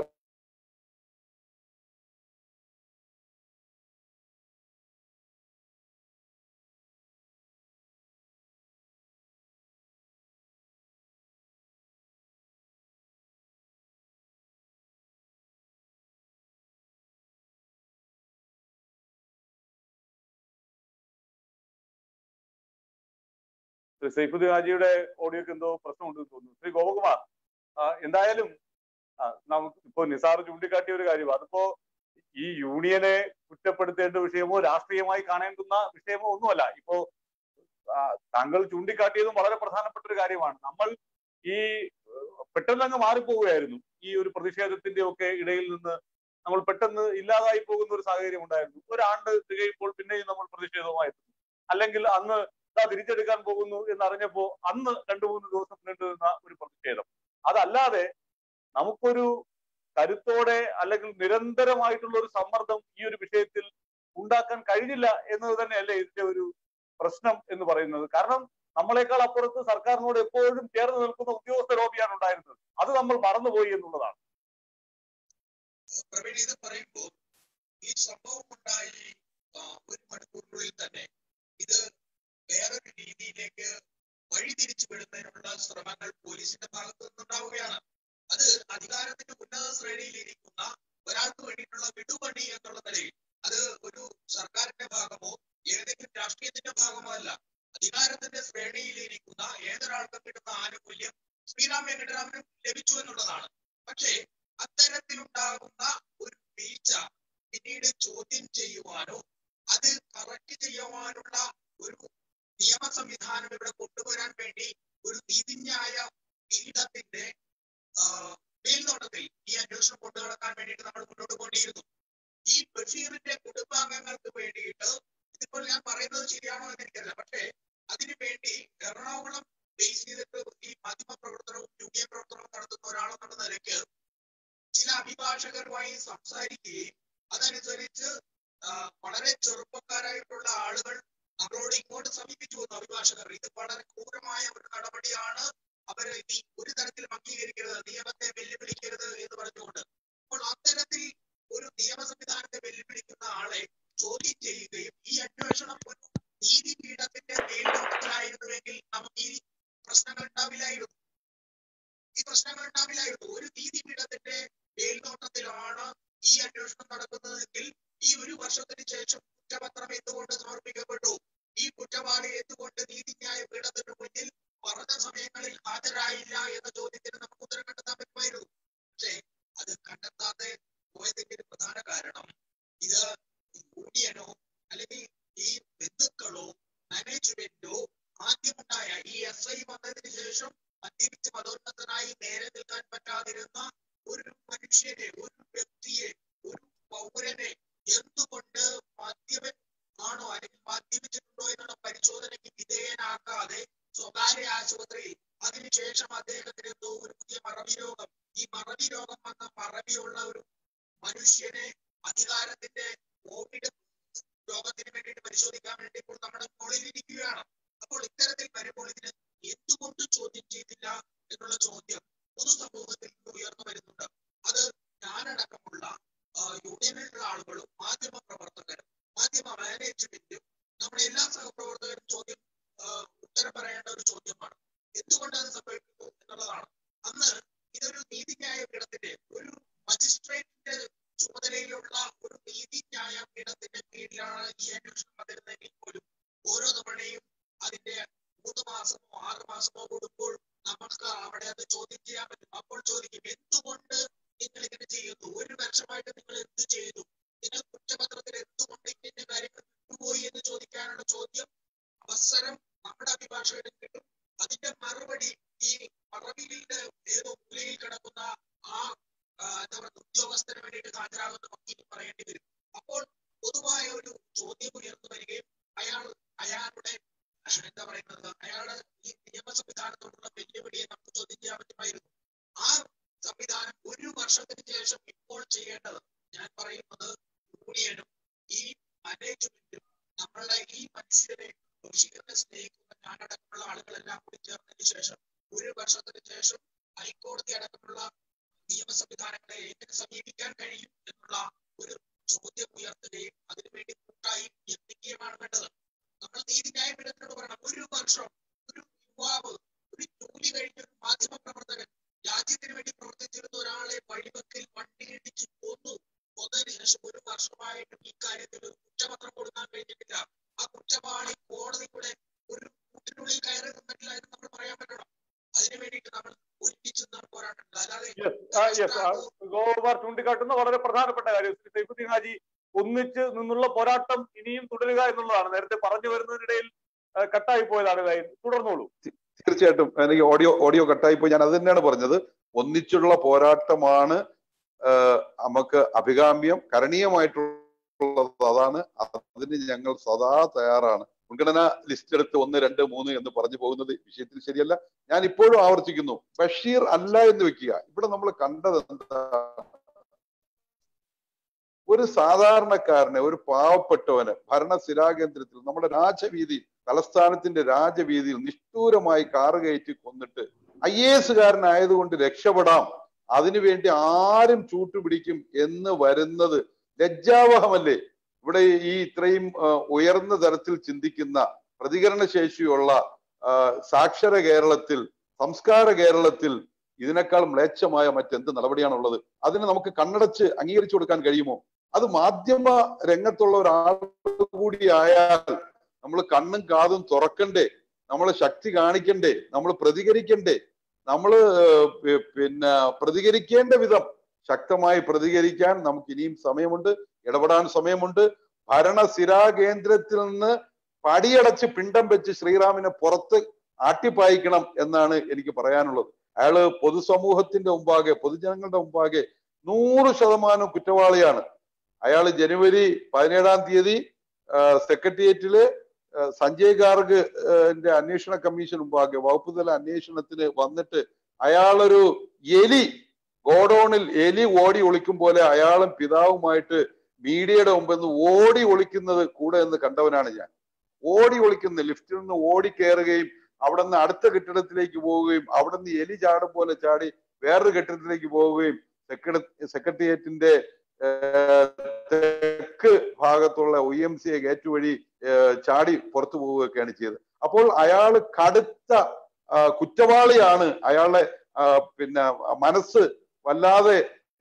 ശ്രീ സൈഫുദ്ദീൻ ഹാജിയുടെ ഓഡിയോക്ക് എന്തോ പ്രശ്നമുണ്ടെന്ന് തോന്നുന്നു ശ്രീ ഗോപകുമാർ ആ, എന്തായാലും ആ, നമുക്ക് ഇപ്പോ നിസാർ ചൂണ്ടിക്കാട്ടിയ ഒരു കാര്യം അതിപ്പോ ഈ യൂണിയനെ കുറ്റപ്പെടുത്തേണ്ട വിഷയമോ രാഷ്ട്രീയമായി കാണേണ്ടുന്ന വിഷയമോ ഒന്നുമല്ല ഇപ്പോ ആ, താങ്കൾ ചൂണ്ടിക്കാട്ടിയതും വളരെ പ്രധാനപ്പെട്ട ഒരു കാര്യമാണ് നമ്മൾ ഈ ഏഹ്, പെട്ടെന്ന് അങ്ങ് മാറിപ്പോവുകയായിരുന്നു ഈ ഒരു പ്രതിഷേധത്തിന്റെ ഒക്കെ ഇടയിൽ നിന്ന് നമ്മൾ പെട്ടെന്ന് ഇല്ലാതായി പോകുന്ന ഒരു സാഹചര്യം ഉണ്ടായിരുന്നു ഒരാണ്ട് തികയുമ്പോൾ പിന്നെയും നമ്മൾ പ്രതിഷേധവുമായി എത്തുന്നു അല്ലെങ്കിൽ അന്ന് ഇതാ തിരിച്ചെടുക്കാൻ പോകുന്നു എന്നറിഞ്ഞപ്പോ അന്ന് രണ്ടു മൂന്ന് ദിവസം നീണ്ടു നിന്ന ഒരു പ്രതിഷേധം അതല്ലാതെ നമുക്കൊരു കരുത്തോടെ അല്ലെങ്കിൽ നിരന്തരമായിട്ടുള്ള ഒരു സമ്മർദ്ദം ഈ ഒരു വിഷയത്തിൽ ഉണ്ടാക്കാൻ കഴിഞ്ഞില്ല എന്നത് തന്നെയല്ലേ ഇതിന്റെ ഒരു പ്രശ്നം എന്ന് പറയുന്നത് കാരണം നമ്മളെക്കാൾ അപ്പുറത്ത് സർക്കാരിനോട് എപ്പോഴും ചേർന്ന് നിൽക്കുന്ന ഉദ്യോഗസ്ഥ ലോബിയാണ് ഉണ്ടായിരുന്നത് അത് നമ്മൾ മറന്നുപോയി എന്നുള്ളതാണ് പ്രവീൺ ഇത് പറയുമ്പോൾ ഈ സംഭവം ഉണ്ടായി ആ, ഒരു മണിക്കൂറിനുള്ളിൽ തന്നെ ഇത് വേറൊരു രീതിയിലേക്ക് വഴിതിരിച്ചു വിടുന്നതിനുള്ള ശ്രമങ്ങൾ പോലീസിന്റെ ഭാഗത്തു നിന്നുണ്ടാവുകയാണ് അത് അധികാരത്തിന്റെ ഉന്നത ശ്രേണിയിൽ ഇരിക്കുന്ന ഒരാൾക്ക് വേണ്ടിയിട്ടുള്ള വിടുപണി എന്നുള്ള നിലയിൽ അത് ഒരു സർക്കാരിന്റെ ഭാഗമോ ഏതെങ്കിലും രാഷ്ട്രീയത്തിന്റെ ഭാഗമോ അല്ല അധികാരത്തിന്റെ ശ്രേണിയിൽ ഇരിക്കുന്ന ഏതൊരാൾക്കും കിട്ടുന്ന ആനുകൂല്യം ശ്രീറാം വെങ്കട്ടരാമനും ലഭിച്ചു എന്നുള്ളതാണ് പക്ഷേ അത്തരത്തിലുണ്ടാകുന്ന ഒരു വീഴ്ച പിന്നീട് ചോദ്യം ചെയ്യുവാനോ അത് കറക്റ്റ് ചെയ്യുവാനുള്ള ഒരു നിയമ സംവിധാനം ഇവിടെ കൊണ്ടുവരാൻ വേണ്ടി ഒരു നീതിന്യായ പീഠത്തിന്റെ ആ, മേൽനോട്ടത്തിൽ ഈ അന്വേഷണം കൊണ്ടു നടക്കാൻ വേണ്ടിയിട്ട് നമ്മൾ മുന്നോട്ട് പോകേണ്ടിയിരുന്നു ഈ ബഷീറിന്റെ കുടുംബാംഗങ്ങൾക്ക് വേണ്ടിയിട്ട് ഇതിപ്പോൾ ഞാൻ പറയുന്നത് ശരിയാണോ എന്ന് എനിക്കറിയില്ല പക്ഷേ അതിനു വേണ്ടി എറണാകുളം ബേസ് ചെയ്തിട്ട് ഈ മാധ്യമ പ്രവർത്തനവും യൂണിയൻ പ്രവർത്തനവും നടത്തുന്ന ഒരാളെന്നുള്ള നിലയ്ക്ക് ചില അഭിഭാഷകരുമായി സംസാരിക്കുകയും അതനുസരിച്ച് ആ, വളരെ ചെറുപ്പക്കാരായിട്ടുള്ള ആളുകൾ നമ്മളോട് ഇങ്ങോട്ട് സമീപിച്ചു വന്നു അഭിഭാഷകർ ഇത് വളരെ ക്രൂരമായ ഒരു നടപടിയാണ് അവർ ഈ ഒരു തരത്തിലും അംഗീകരിക്കരുത് നിയമത്തെ വെല്ലുവിളിക്കരുത് എന്ന് പറഞ്ഞുകൊണ്ട് അപ്പോൾ അത്തരത്തിൽ ഒരു നിയമ സംവിധാനത്തെ വെല്ലുവിളിക്കുന്ന ആളെ ചോദ്യം ചെയ്യുകയും ഈ അന്വേഷണം ഒരു നീതിപീഠത്തിന്റെ മേൽനോട്ടത്തിലായിരുന്നുവെങ്കിൽ നമുക്ക് ഈ പ്രശ്നങ്ങൾ ഉണ്ടാവില്ലായിരുന്നു ഈ പ്രശ്നങ്ങൾ ഉണ്ടാവില്ലായിരുന്നു ഒരു നീതിപീഠത്തിന്റെ മേൽനോട്ടത്തിലാണ് ഈ അന്വേഷണം നടക്കുന്നതെങ്കിൽ ഈ ഒരു വർഷത്തിന് ശേഷം കുറ്റപത്രം എന്തുകൊണ്ട് സമർപ്പിക്കപ്പെട്ടു ഈ കുറ്റവാളി എന്തുകൊണ്ട് നീതിന്യായ പീഠത്തിന് മുന്നിൽ പറഞ്ഞ സമയങ്ങളിൽ ഹാജരായില്ല എന്ന ചോദ്യത്തിന് നമുക്ക് ഉത്തരം കണ്ടെത്താൻ പറ്റുമായിരുന്നു പക്ഷേ അത് കണ്ടെത്താതെ പോയതിന്റെ ഒരു പ്രധാന കാരണം ഇത് യൂണിയനോ അല്ലെങ്കിൽ ഈ ബന്ധുക്കളോ മാനേജ്മെന്റോ ആദ്യമുണ്ടായ ഈ എസ് ഐ വന്നതിന് ശേഷം മദ്യപിച്ച് മതോന്നതനായി നേരെ നിൽക്കാൻ പറ്റാതിരുന്ന ഒരു മനുഷ്യനെ ഒരു വ്യക്തിയെ ഒരു പൗരനെ എന്തുകൊണ്ട് മദ്യപൻ ആണോ അല്ലെങ്കിൽ മദ്യപിച്ചിട്ടുണ്ടോ എന്നുള്ള പരിശോധനയ്ക്ക് വിധേയനാക്കാതെ സ്വകാര്യ ആശുപത്രിയിൽ അതിനുശേഷം അദ്ദേഹത്തിന് എന്തോ ഒരു പുതിയ മറവി രോഗം ഈ മറവി രോഗം വന്ന മറവിയുള്ള ഒരു മനുഷ്യനെ അധികാരത്തിന്റെ കോവിഡ് രോഗത്തിന് വേണ്ടിയിട്ട് പരിശോധിക്കാൻ വേണ്ടി ഇപ്പോൾ നമ്മുടെ മുകളിൽ ഇരിക്കുകയാണ് അപ്പോൾ ഇത്തരത്തിൽ വരുമ്പോൾ ഇതിന് എന്തുകൊണ്ട് ചോദ്യം ചെയ്തില്ല എന്നുള്ള ചോദ്യം പൊതുസമൂഹത്തിൽ നിന്ന് ഉയർന്നു വരുന്നുണ്ട് അത് ഞാനടക്കമുള്ള ആ, യൂണിയനിലുള്ള ആളുകളും മാധ്യമ പ്രവർത്തകരും മാധ്യമ മാനേജ്മെന്റും നമ്മുടെ എല്ലാ സഹപ്രവർത്തകരും ചോദ്യം ആ, ഉത്തരം പറയേണ്ട ഒരു ചോദ്യമാണ് എന്തുകൊണ്ട് അത് സംഭവിക്കുന്നു എന്നുള്ളതാണ് അന്ന് ഇതൊരു നീതിന്യായ പീഠത്തിന്റെ ഒരു മജിസ്ട്രേറ്റിന്റെ ചുമതലയിലുള്ള ഒരു നീതിന്യായ പീഠത്തിന്റെ കീഴിലാണ് ഈ അന്വേഷണം വന്നിരുന്നെങ്കിൽ പോലും ഓരോ തവണയും അതിന്റെ മൂന്ന് മാസമോ ആറ് മാസമോ കൂടുമ്പോൾ നമുക്ക് അവിടെ അത് ചോദ്യം ചെയ്യാൻ പറ്റും അപ്പോൾ ചോദിക്കും എന്തുകൊണ്ട് നിങ്ങൾ ഇങ്ങനെ ചെയ്യുന്നു ഒരു വർഷമായിട്ട് നിങ്ങൾ എന്ത് ചെയ്തു നിങ്ങൾ കുറ്റപത്രത്തിൽ എന്തുകൊണ്ട് ഇങ്ങനെ കാര്യങ്ങൾ വിട്ടുപോയി എന്ന് ചോദിക്കാനുള്ള ചോദ്യം അവസരം നമ്മുടെ അഭിഭാഷകന് കിട്ടും അതിന്റെ മറുപടി ഈ മറവിലിന്റെ ഏതോ മൂലയിൽ കിടക്കുന്ന ആ ആ, എന്താ പറയുക ഉദ്യോഗസ്ഥന് വേണ്ടിയിട്ട് ഹാജരാകുന്ന വക്കീൽ പറയേണ്ടി വരും അപ്പോൾ പൊതുവായ ഒരു ചോദ്യം ഉയർന്നു വരികയും അയാൾ അയാളുടെ എന്താ പറയുന്നത് അയാളുടെ ഈ നിയമ സംവിധാനത്തോടുള്ള വെല്ലുവിളിയെ നമുക്ക് ചോദ്യം ചെയ്യാൻ പറ്റുമായിരുന്നു ആ സംവിധാനം ഒരു വർഷത്തിന് ശേഷം ഇപ്പോൾ ചെയ്യേണ്ടത് ഞാൻ പറയുന്നത് യൂണിയനും ഈ മാനേജ്മെന്റും നമ്മളുടെ ഈ മനുഷ്യരെ ബഷീറിനെ സ്നേഹിക്കുന്ന ഞാനടക്കമുള്ള ആളുകളെല്ലാം കൂടി ചേർന്നതിന് ശേഷം ഒരു വർഷത്തിന് ശേഷം ഹൈക്കോടതി അടക്കമുള്ള നിയമ സംവിധാനങ്ങളെ എങ്ങനെ സമീപിക്കാൻ കഴിയും എന്നുള്ള ഒരു ചോദ്യം ഉയർത്തുകയും അതിനുവേണ്ടി കൂട്ടായി എത്തിക്കുകയുമാണ് വേണ്ടത് നമ്മൾ നീതിന്യായ പീഠത്തിനോട് പറയണം ഒരു വർഷം ഒരു യുവാവ് ഒരു ജോലി കഴിഞ്ഞ ഒരു മാധ്യമ പ്രവർത്തകൻ രാജ്യത്തിന് വേണ്ടി പ്രവർത്തിച്ചിരുന്ന ഒരാളെ വഴിവെക്കിൽ വണ്ടിയിടിച്ച് കൊന്നു കൊന്നതിന് ശേഷം ഒരു വർഷമായിട്ടും ഈ കാര്യത്തിൽ ഒരു കുറ്റപത്രം കൊടുക്കാൻ കഴിഞ്ഞിട്ടില്ല ആ കുറ്റവാളി കോടതിയുടെ ഒരു കൂട്ടിനുള്ളിൽ കയറി നിന്നിട്ടില്ല എന്ന് നമ്മൾ പറയാൻ പറ്റണം അതിനു വേണ്ടിയിട്ട് നമ്മൾ ഒരുമിച്ച് നിന്നാണ് പോരാട്ടം അല്ലാതെ യെസ് യെസ് ഗോകുമാർ ചൂണ്ടിക്കാട്ടുന്ന വളരെ പ്രധാനപ്പെട്ട കാര്യം ശ്രീ സൈഫുദ്ദീൻ ഹാജി ഒന്നിച്ച് നിന്നുള്ള പോരാട്ടം ഇനിയും തുടരുക എന്നുള്ളതാണ് നേരത്തെ പറഞ്ഞു വരുന്നതിനിടയിൽ ആ, കട്ടായി പോയതാണ് കാര്യം തുടർന്നോളൂ തീർച്ചയായിട്ടും എനിക്ക് ഓഡിയോ ഓഡിയോ കട്ടായി പോയി ഞാൻ അത് തന്നെയാണ് പറഞ്ഞത് ഒന്നിച്ചുള്ള പോരാട്ടമാണ് ആഹ് നമുക്ക് അഭികാമ്യം കരണീയമായിട്ടുള്ളത് അതാണ് അതിന് ഞങ്ങൾ സദാ തയ്യാറാണ് മുൻഗണനാ ലിസ്റ്റ് എടുത്ത് ഒന്ന് രണ്ട് മൂന്ന് എന്ന് പറഞ്ഞു പോകുന്നത് വിഷയത്തിൽ ശരിയല്ല ഞാൻ ഇപ്പോഴും ആവർത്തിക്കുന്നു ബഷീർ അല്ല എന്ന് വെക്കുക ഇവിടെ നമ്മൾ കണ്ടത് എന്താ ഒരു സാധാരണക്കാരനെ ഒരു പാവപ്പെട്ടവന് ഭരണ സ്ഥിരാകേന്ദ്രത്തിൽ നമ്മുടെ രാജവീതി തലസ്ഥാനത്തിന്റെ രാജവീതിയിൽ നിഷ്ഠൂരമായി കാറ് കയറ്റി കൊന്നിട്ട് ഐ എ എസുകാരനായതുകൊണ്ട് രക്ഷപ്പെടാം അതിനുവേണ്ടി ആരും ചൂട്ടുപിടിക്കും എന്ന് വരുന്നത് ലജ്ജാവഹമല്ലേ ഇവിടെ ഈ ഇത്രയും ആ, ഉയർന്ന തരത്തിൽ ചിന്തിക്കുന്ന പ്രതികരണ ശേഷിയുള്ള ആ, സാക്ഷര കേരളത്തിൽ സംസ്കാര കേരളത്തിൽ ഇതിനേക്കാൾ മ്ലേച്ഛമായ മറ്റെന്ത് നടപടിയാണുള്ളത് അതിന് നമുക്ക് കണ്ണടച്ച് അംഗീകരിച്ചു കൊടുക്കാൻ കഴിയുമോ അത് മാധ്യമ രംഗത്തുള്ള ഒരാൾ കൂടി ആയാൽ നമ്മൾ കണ്ണും കാതും തുറക്കണ്ടേ നമ്മൾ ശക്തി കാണിക്കണ്ടേ നമ്മൾ പ്രതികരിക്കണ്ടേ നമ്മൾ പിന്നെ പ്രതികരിക്കേണ്ട വിധം ശക്തമായി പ്രതികരിക്കാൻ നമുക്ക് ഇനിയും സമയമുണ്ട് ഇടപെടാൻ സമയമുണ്ട് ഭരണസ്ഥിരാ കേന്ദ്രത്തിൽ നിന്ന് പടിയടച്ച് പിണ്ടം വെച്ച് ശ്രീറാമിനെ പുറത്ത് ആട്ടിപ്പായിക്കണം എന്നാണ് എനിക്ക് പറയാനുള്ളത് അയാള് പൊതുസമൂഹത്തിന്റെ മുമ്പാകെ പൊതുജനങ്ങളുടെ മുമ്പാകെ നൂറ് ശതമാനം കുറ്റവാളിയാണ് അയാൾ ജനുവരി പതിനേഴാം തീയതി സെക്രട്ടേറിയറ്റില് ആ, സഞ്ജയ് ഗാർഗ് ആ, ന്റെ അന്വേഷണ കമ്മീഷൻ മുമ്പാകെ വകുപ്പ് തല അന്വേഷണത്തിന് വന്നിട്ട് അയാളൊരു എലി ഗോഡൌണിൽ എലി ഓടി ഒളിക്കും പോലെ അയാളും പിതാവുമായിട്ട് മീഡിയയുടെ മുമ്പിൽ നിന്ന് ഓടി ഒളിക്കുന്നത് കൂടെ എന്ന് കണ്ടവനാണ് ഞാൻ ഓടി ഒളിക്കുന്ന ലിഫ്റ്റിൽ നിന്ന് ഓടി കയറുകയും അവിടെ നിന്ന് അടുത്ത കെട്ടിടത്തിലേക്ക് പോവുകയും അവിടെ നിന്ന് എലി ചാടും പോലെ ചാടി വേറൊരു കെട്ടിടത്തിലേക്ക് പോവുകയും സെക്രട്ടറി സെക്രട്ടേറിയറ്റിന്റെ ഏഹ്, തെക്ക് ഭാഗത്തുള്ള ഒ എം സി ഗേറ്റ് വഴി ഏഹ്, ചാടി പുറത്തു പോവുകയൊക്കെയാണ് ചെയ്തത് അപ്പോൾ അയാൾ കടുത്ത ആ, കുറ്റവാളിയാണ് അയാളെ ആ, പിന്നെ മനസ്സ് വല്ലാതെ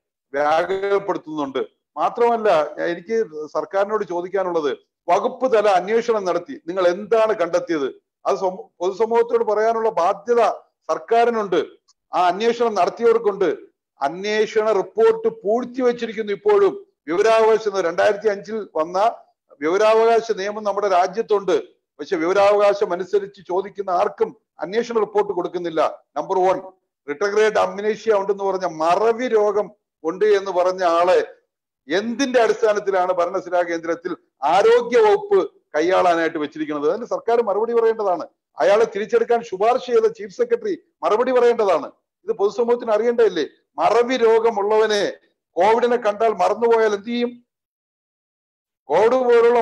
വ്യാകുലപ്പെടുത്തുന്നുണ്ട് മാത്രമല്ല എനിക്ക് സർക്കാരിനോട് ചോദിക്കാനുള്ളത് വകുപ്പ് തല അന്വേഷണം നടത്തി നിങ്ങൾ എന്താണ് കണ്ടെത്തിയത് അത് സമൂ- പൊതുസമൂഹത്തോട് പറയാനുള്ള ബാധ്യത സർക്കാരിനുണ്ട് ആ അന്വേഷണം നടത്തിയവർക്കുണ്ട് അന്വേഷണ റിപ്പോർട്ട് പൂഴ്ത്തിവെച്ചിരിക്കുന്നു ഇപ്പോഴും വിവരാവകാശ നിയമം രണ്ടായിരത്തി അഞ്ചിൽ വന്ന വിവരാവകാശ നിയമം നമ്മുടെ രാജ്യത്തുണ്ട് പക്ഷെ വിവരാവകാശം അനുസരിച്ച് ചോദിക്കുന്ന ആർക്കും അന്വേഷണ റിപ്പോർട്ട് കൊടുക്കുന്നില്ല നമ്പർ വൺ റിട്ടഗ്രേഡ് അമ്നേഷ്യ ഉണ്ടെന്ന് പറഞ്ഞ മറവി രോഗം ഉണ്ട് എന്ന് പറഞ്ഞ ആളെ എന്തിന്റെ അടിസ്ഥാനത്തിലാണ് ഭരണസ്ഥിരാ കേന്ദ്രത്തിൽ ആരോഗ്യ വകുപ്പ് കൈയാളാനായിട്ട് വെച്ചിരിക്കുന്നത് അതിന് സർക്കാർ മറുപടി പറയേണ്ടതാണ് അയാളെ തിരിച്ചെടുക്കാൻ ശുപാർശ ചെയ്ത ചീഫ് സെക്രട്ടറി മറുപടി പറയേണ്ടതാണ് ഇത് പൊതുസമൂഹത്തിന് അറിയേണ്ടതല്ലേ മറവി രോഗമുള്ളവനെ കോവിഡിനെ കണ്ടാൽ മറന്നുപോയാൽ എന്ത് ചെയ്യും കോവിഡ് പോലുള്ള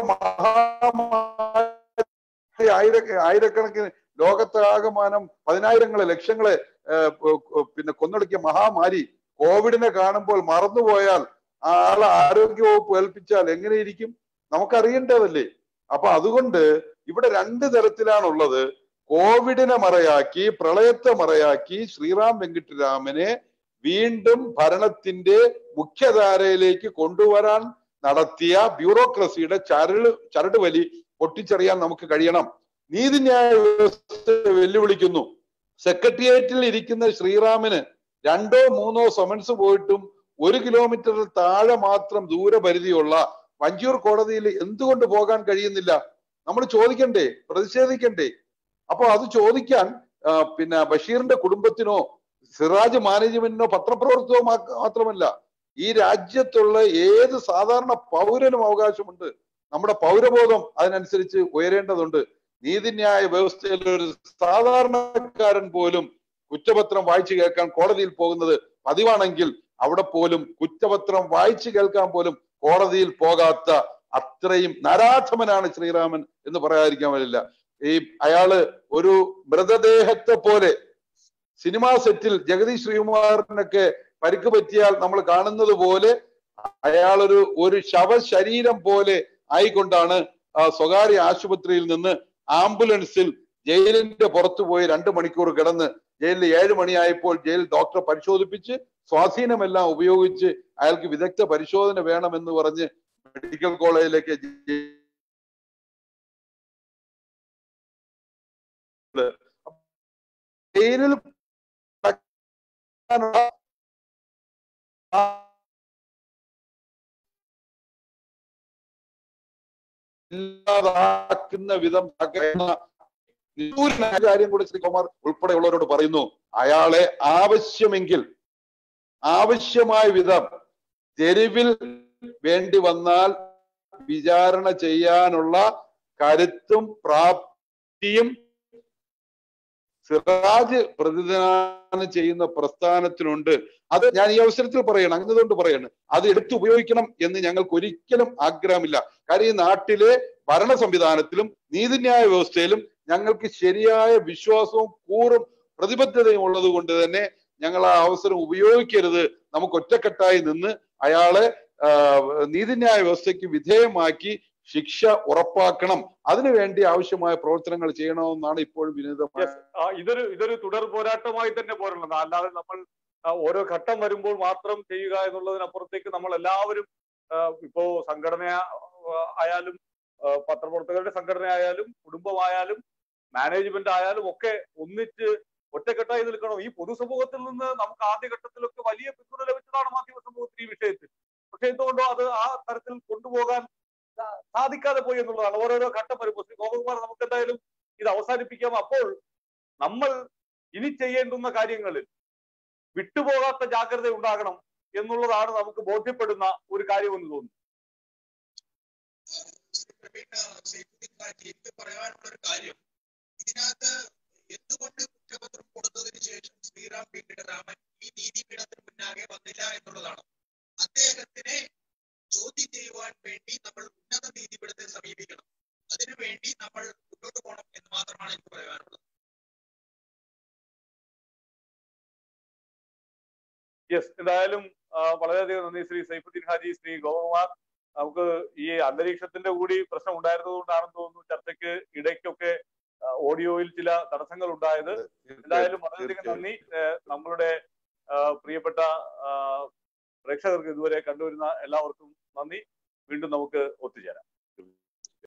മഹാമാരി ആയിര ആയിരക്കണക്കിന് ലോകത്താകമാനം പതിനായിരങ്ങളെ ലക്ഷങ്ങളെ ഏഹ്, ഏഹ്, പിന്നെ കൊന്നൊടുക്കിയ മഹാമാരി കോവിഡിനെ കാണുമ്പോൾ മറന്നുപോയാൽ ആ ആളെ ആരോഗ്യവകുപ്പ് ഏൽപ്പിച്ചാൽ എങ്ങനെയിരിക്കും നമുക്കറിയേണ്ടതല്ലേ അപ്പൊ അതുകൊണ്ട് ഇവിടെ രണ്ട് തരത്തിലാണുള്ളത് കോവിഡിനെ മറയാക്കി പ്രളയത്തെ മറയാക്കി ശ്രീറാം വെങ്കിട്ടരാമനെ വീണ്ടും ഭരണത്തിന്റെ മുഖ്യധാരയിലേക്ക് കൊണ്ടുവരാൻ നടത്തിയ ബ്യൂറോക്രസിയുടെ ചരട് ചരട് വലി പൊട്ടിച്ചെറിയാൻ നമുക്ക് കഴിയണം നീതിന്യായ വ്യവസ്ഥയെ വെല്ലുവിളിക്കുന്നു സെക്രട്ടേറിയറ്റിൽ ഇരിക്കുന്ന ശ്രീറാമിന് രണ്ടോ മൂന്നോ സമൻസ് പോയിട്ടും ഒരു കിലോമീറ്ററിൽ താഴെ മാത്രം ദൂരപരിധിയുള്ള വഞ്ചിയൂർ കോടതിയിൽ എന്തുകൊണ്ട് പോകാൻ കഴിയുന്നില്ല നമ്മൾ ചോദിക്കണ്ടേ പ്രതിഷേധിക്കണ്ടേ അപ്പൊ അത് ചോദിക്കാൻ ആ, പിന്നെ ബഷീറിന്റെ കുടുംബത്തിനോ സിറാജ് മാനേജ്മെന്റിനോ പത്രപ്രവർത്തകോ മാ- മാത്രമല്ല ഈ രാജ്യത്തുള്ള ഏത് സാധാരണ പൗരനും അവകാശമുണ്ട് നമ്മുടെ പൗരബോധം അതിനനുസരിച്ച് ഉയരേണ്ടതുണ്ട് നീതിന്യായ വ്യവസ്ഥയിൽ ഒരു സാധാരണക്കാരൻ പോലും കുറ്റപത്രം വായിച്ചു കേൾക്കാൻ കോടതിയിൽ പോകുന്നത് പതിവാണെങ്കിൽ അവിടെ പോലും കുറ്റപത്രം വായിച്ചു കേൾക്കാൻ പോലും കോടതിയിൽ പോകാത്ത അത്രയും നരാധമനാണ് ശ്രീരാമൻ എന്ന് പറയാതിരിക്കാൻ വരില്ല ഈ അയാള് ഒരു മൃതദേഹത്തെ പോലെ സിനിമാ സെറ്റിൽ ജഗദീഷ് ശ്രീകുമാറിനൊക്കെ പരിക്ക് പറ്റിയാൽ നമ്മൾ കാണുന്നത് പോലെ അയാളൊരു ഒരു ശവശരീരം പോലെ ആയിക്കൊണ്ടാണ് ആ സ്വകാര്യ ആശുപത്രിയിൽ നിന്ന് ആംബുലൻസിൽ ജയിലിന്റെ പുറത്തു പോയി രണ്ട് മണിക്കൂർ കിടന്ന് ജയിലിൽ ഏഴ് മണിയായപ്പോൾ ജയിൽ ഡോക്ടറെ പരിശോധിപ്പിച്ച് സ്വാധീനമെല്ലാം ഉപയോഗിച്ച് അയാൾക്ക് വിദഗ്ധ പരിശോധന വേണമെന്ന് പറഞ്ഞ് മെഡിക്കൽ കോളേജിലേക്ക് ജയി- ജയിലിൽ കിടക്കാനുള്ള ആ ഇല്ലാതാക്കുന്ന വിധം തകർന്ന നിഗൂഢമായ കാര്യം കൂടി ശ്രീകുമാർ ഉൾപ്പെടെയുള്ളവരോട് പറയുന്നു അയാളെ ആവശ്യമെങ്കിൽ ആവശ്യമായ വിധം തെരുവിൽ വേണ്ടി വന്നാൽ വിചാരണ ചെയ്യാനുള്ള കരുത്തും പ്രാപ്തിയും സിറാജ് പ്രതിദാനം ചെയ്യുന്ന പ്രസ്ഥാനത്തിനുണ്ട് അത് ഞാൻ ഈ അവസരത്തിൽ പറയണം അങ്ങതുകൊണ്ട് പറയാണ് അത് എടുത്തു ഉപയോഗിക്കണം എന്ന് ഞങ്ങൾക്ക് ഒരിക്കലും ആഗ്രഹമില്ല കാര്യം ഈ നാട്ടിലെ ഭരണ സംവിധാനത്തിലും നീതിന്യായ വ്യവസ്ഥയിലും ഞങ്ങൾക്ക് ശരിയായ വിശ്വാസവും കൂറും പ്രതിബദ്ധതയും ഉള്ളത് കൊണ്ട് തന്നെ ഞങ്ങൾ ആ അവസരം ഉപയോഗിക്കരുത് നമുക്ക് ഒറ്റക്കെട്ടായി നിന്ന് അയാളെ ആ, നീതിന്യായ വ്യവസ്ഥയ്ക്ക് വിധേയമാക്കി ശിക്ഷ ഉറപ്പാക്കണം അതിനുവേണ്ടി ആവശ്യമായ പ്രവർത്തനങ്ങൾ ചെയ്യണമെന്നാണ് ഇപ്പോഴും വിനീതമായ Yes. ആ, ഇതൊരു ഇതൊരു തുടർ പോരാട്ടമായി തന്നെ പോരണം അല്ലാതെ നമ്മൾ ആ, ഓരോ ഘട്ടം വരുമ്പോൾ മാത്രം ചെയ്യുക എന്നുള്ളതിനപ്പുറത്തേക്ക് നമ്മൾ എല്ലാവരും ആ, ഇപ്പോ സംഘടന ആ, ആയാലും ആ, പത്രപ്രവർത്തകരുടെ സംഘടന ആയാലും കുടുംബമായാലും മാനേജ്മെന്റ് ആയാലും ഒക്കെ ഒന്നിച്ച് ഒറ്റക്കെട്ടായി നിൽക്കണം ഈ പൊതുസമൂഹത്തിൽ നിന്ന് നമുക്ക് ആദ്യഘട്ടത്തിലൊക്കെ വലിയ പിന്തുണ ലഭിച്ചതാണ് മാധ്യമ സമൂഹത്തിന് ഈ വിഷയത്തിൽ പക്ഷെ എന്തുകൊണ്ടോ അത് ആ തരത്തിൽ കൊണ്ടുപോകാൻ സാ- സാധിക്കാതെ പോയി എന്നുള്ളതാണ് ഓരോരോ ഘട്ടം വരുമ്പോൾ ശ്രീ ഗോപകുമാർ നമുക്ക് എന്തായാലും ഇത് അവസാനിപ്പിക്കാം അപ്പോൾ നമ്മൾ ഇനി ചെയ്യേണ്ടുന്ന കാര്യങ്ങളിൽ വിട്ടുപോകാത്ത ജാഗ്രത ഉണ്ടാകണം എന്നുള്ളതാണ് നമുക്ക് ബോധ്യപ്പെടുന്ന ഒരു കാര്യമെന്ന് തോന്നുന്നു ശ്രീ പ്രവീൺ സൈഫുദ്ദീൻ ഹാജി എനിക്ക് പറയാനുള്ള ഒരു കാര്യം ഇതിനകത്ത് എന്തുകൊണ്ട് കുറ്റപത്രം കൊടുത്തതിന് ശേഷം ശ്രീറാം വെങ്കിട്ടരാമൻ ഈ നീതിപീഠത്തിന് മുന്നാകെ വന്നില്ല എന്നുള്ളതാണ് അദ്ദേഹത്തിനെ ചോദ്യം ചെയ്യുവാൻ വേണ്ടി നമ്മൾ ഉന്നത നീതിപീഠത്തെ സമീപിക്കണം അതിനുവേണ്ടി നമ്മൾ മുന്നോട്ട് പോകണം എന്ന് മാത്രമാണ് എനിക്ക് പറയാനുള്ളത് യെസ് എന്തായാലും ആ, വളരെയധികം നന്ദി ശ്രീ സൈഫുദ്ദീൻ ഹാജി ശ്രീ ഗോപകുമാർ നമുക്ക് ഈ അന്തരീക്ഷത്തിന്റെ കൂടി പ്രശ്നം ഉണ്ടായിരുന്നത് കൊണ്ടാണെന്ന് തോന്നുന്നു ചർച്ചയ്ക്ക് ഇടയ്ക്കൊക്കെ ആ, ഓഡിയോയിൽ ചില തടസ്സങ്ങൾ ഉണ്ടായത് എന്തായാലും വളരെയധികം നന്ദി ഏഹ് നമ്മളുടെ ആ, പ്രിയപ്പെട്ട ആ, പ്രേക്ഷകർക്ക് ഇതുവരെ കണ്ടുവരുന്ന എല്ലാവർക്കും നന്ദി വീണ്ടും നമുക്ക് ഒത്തുചേരാം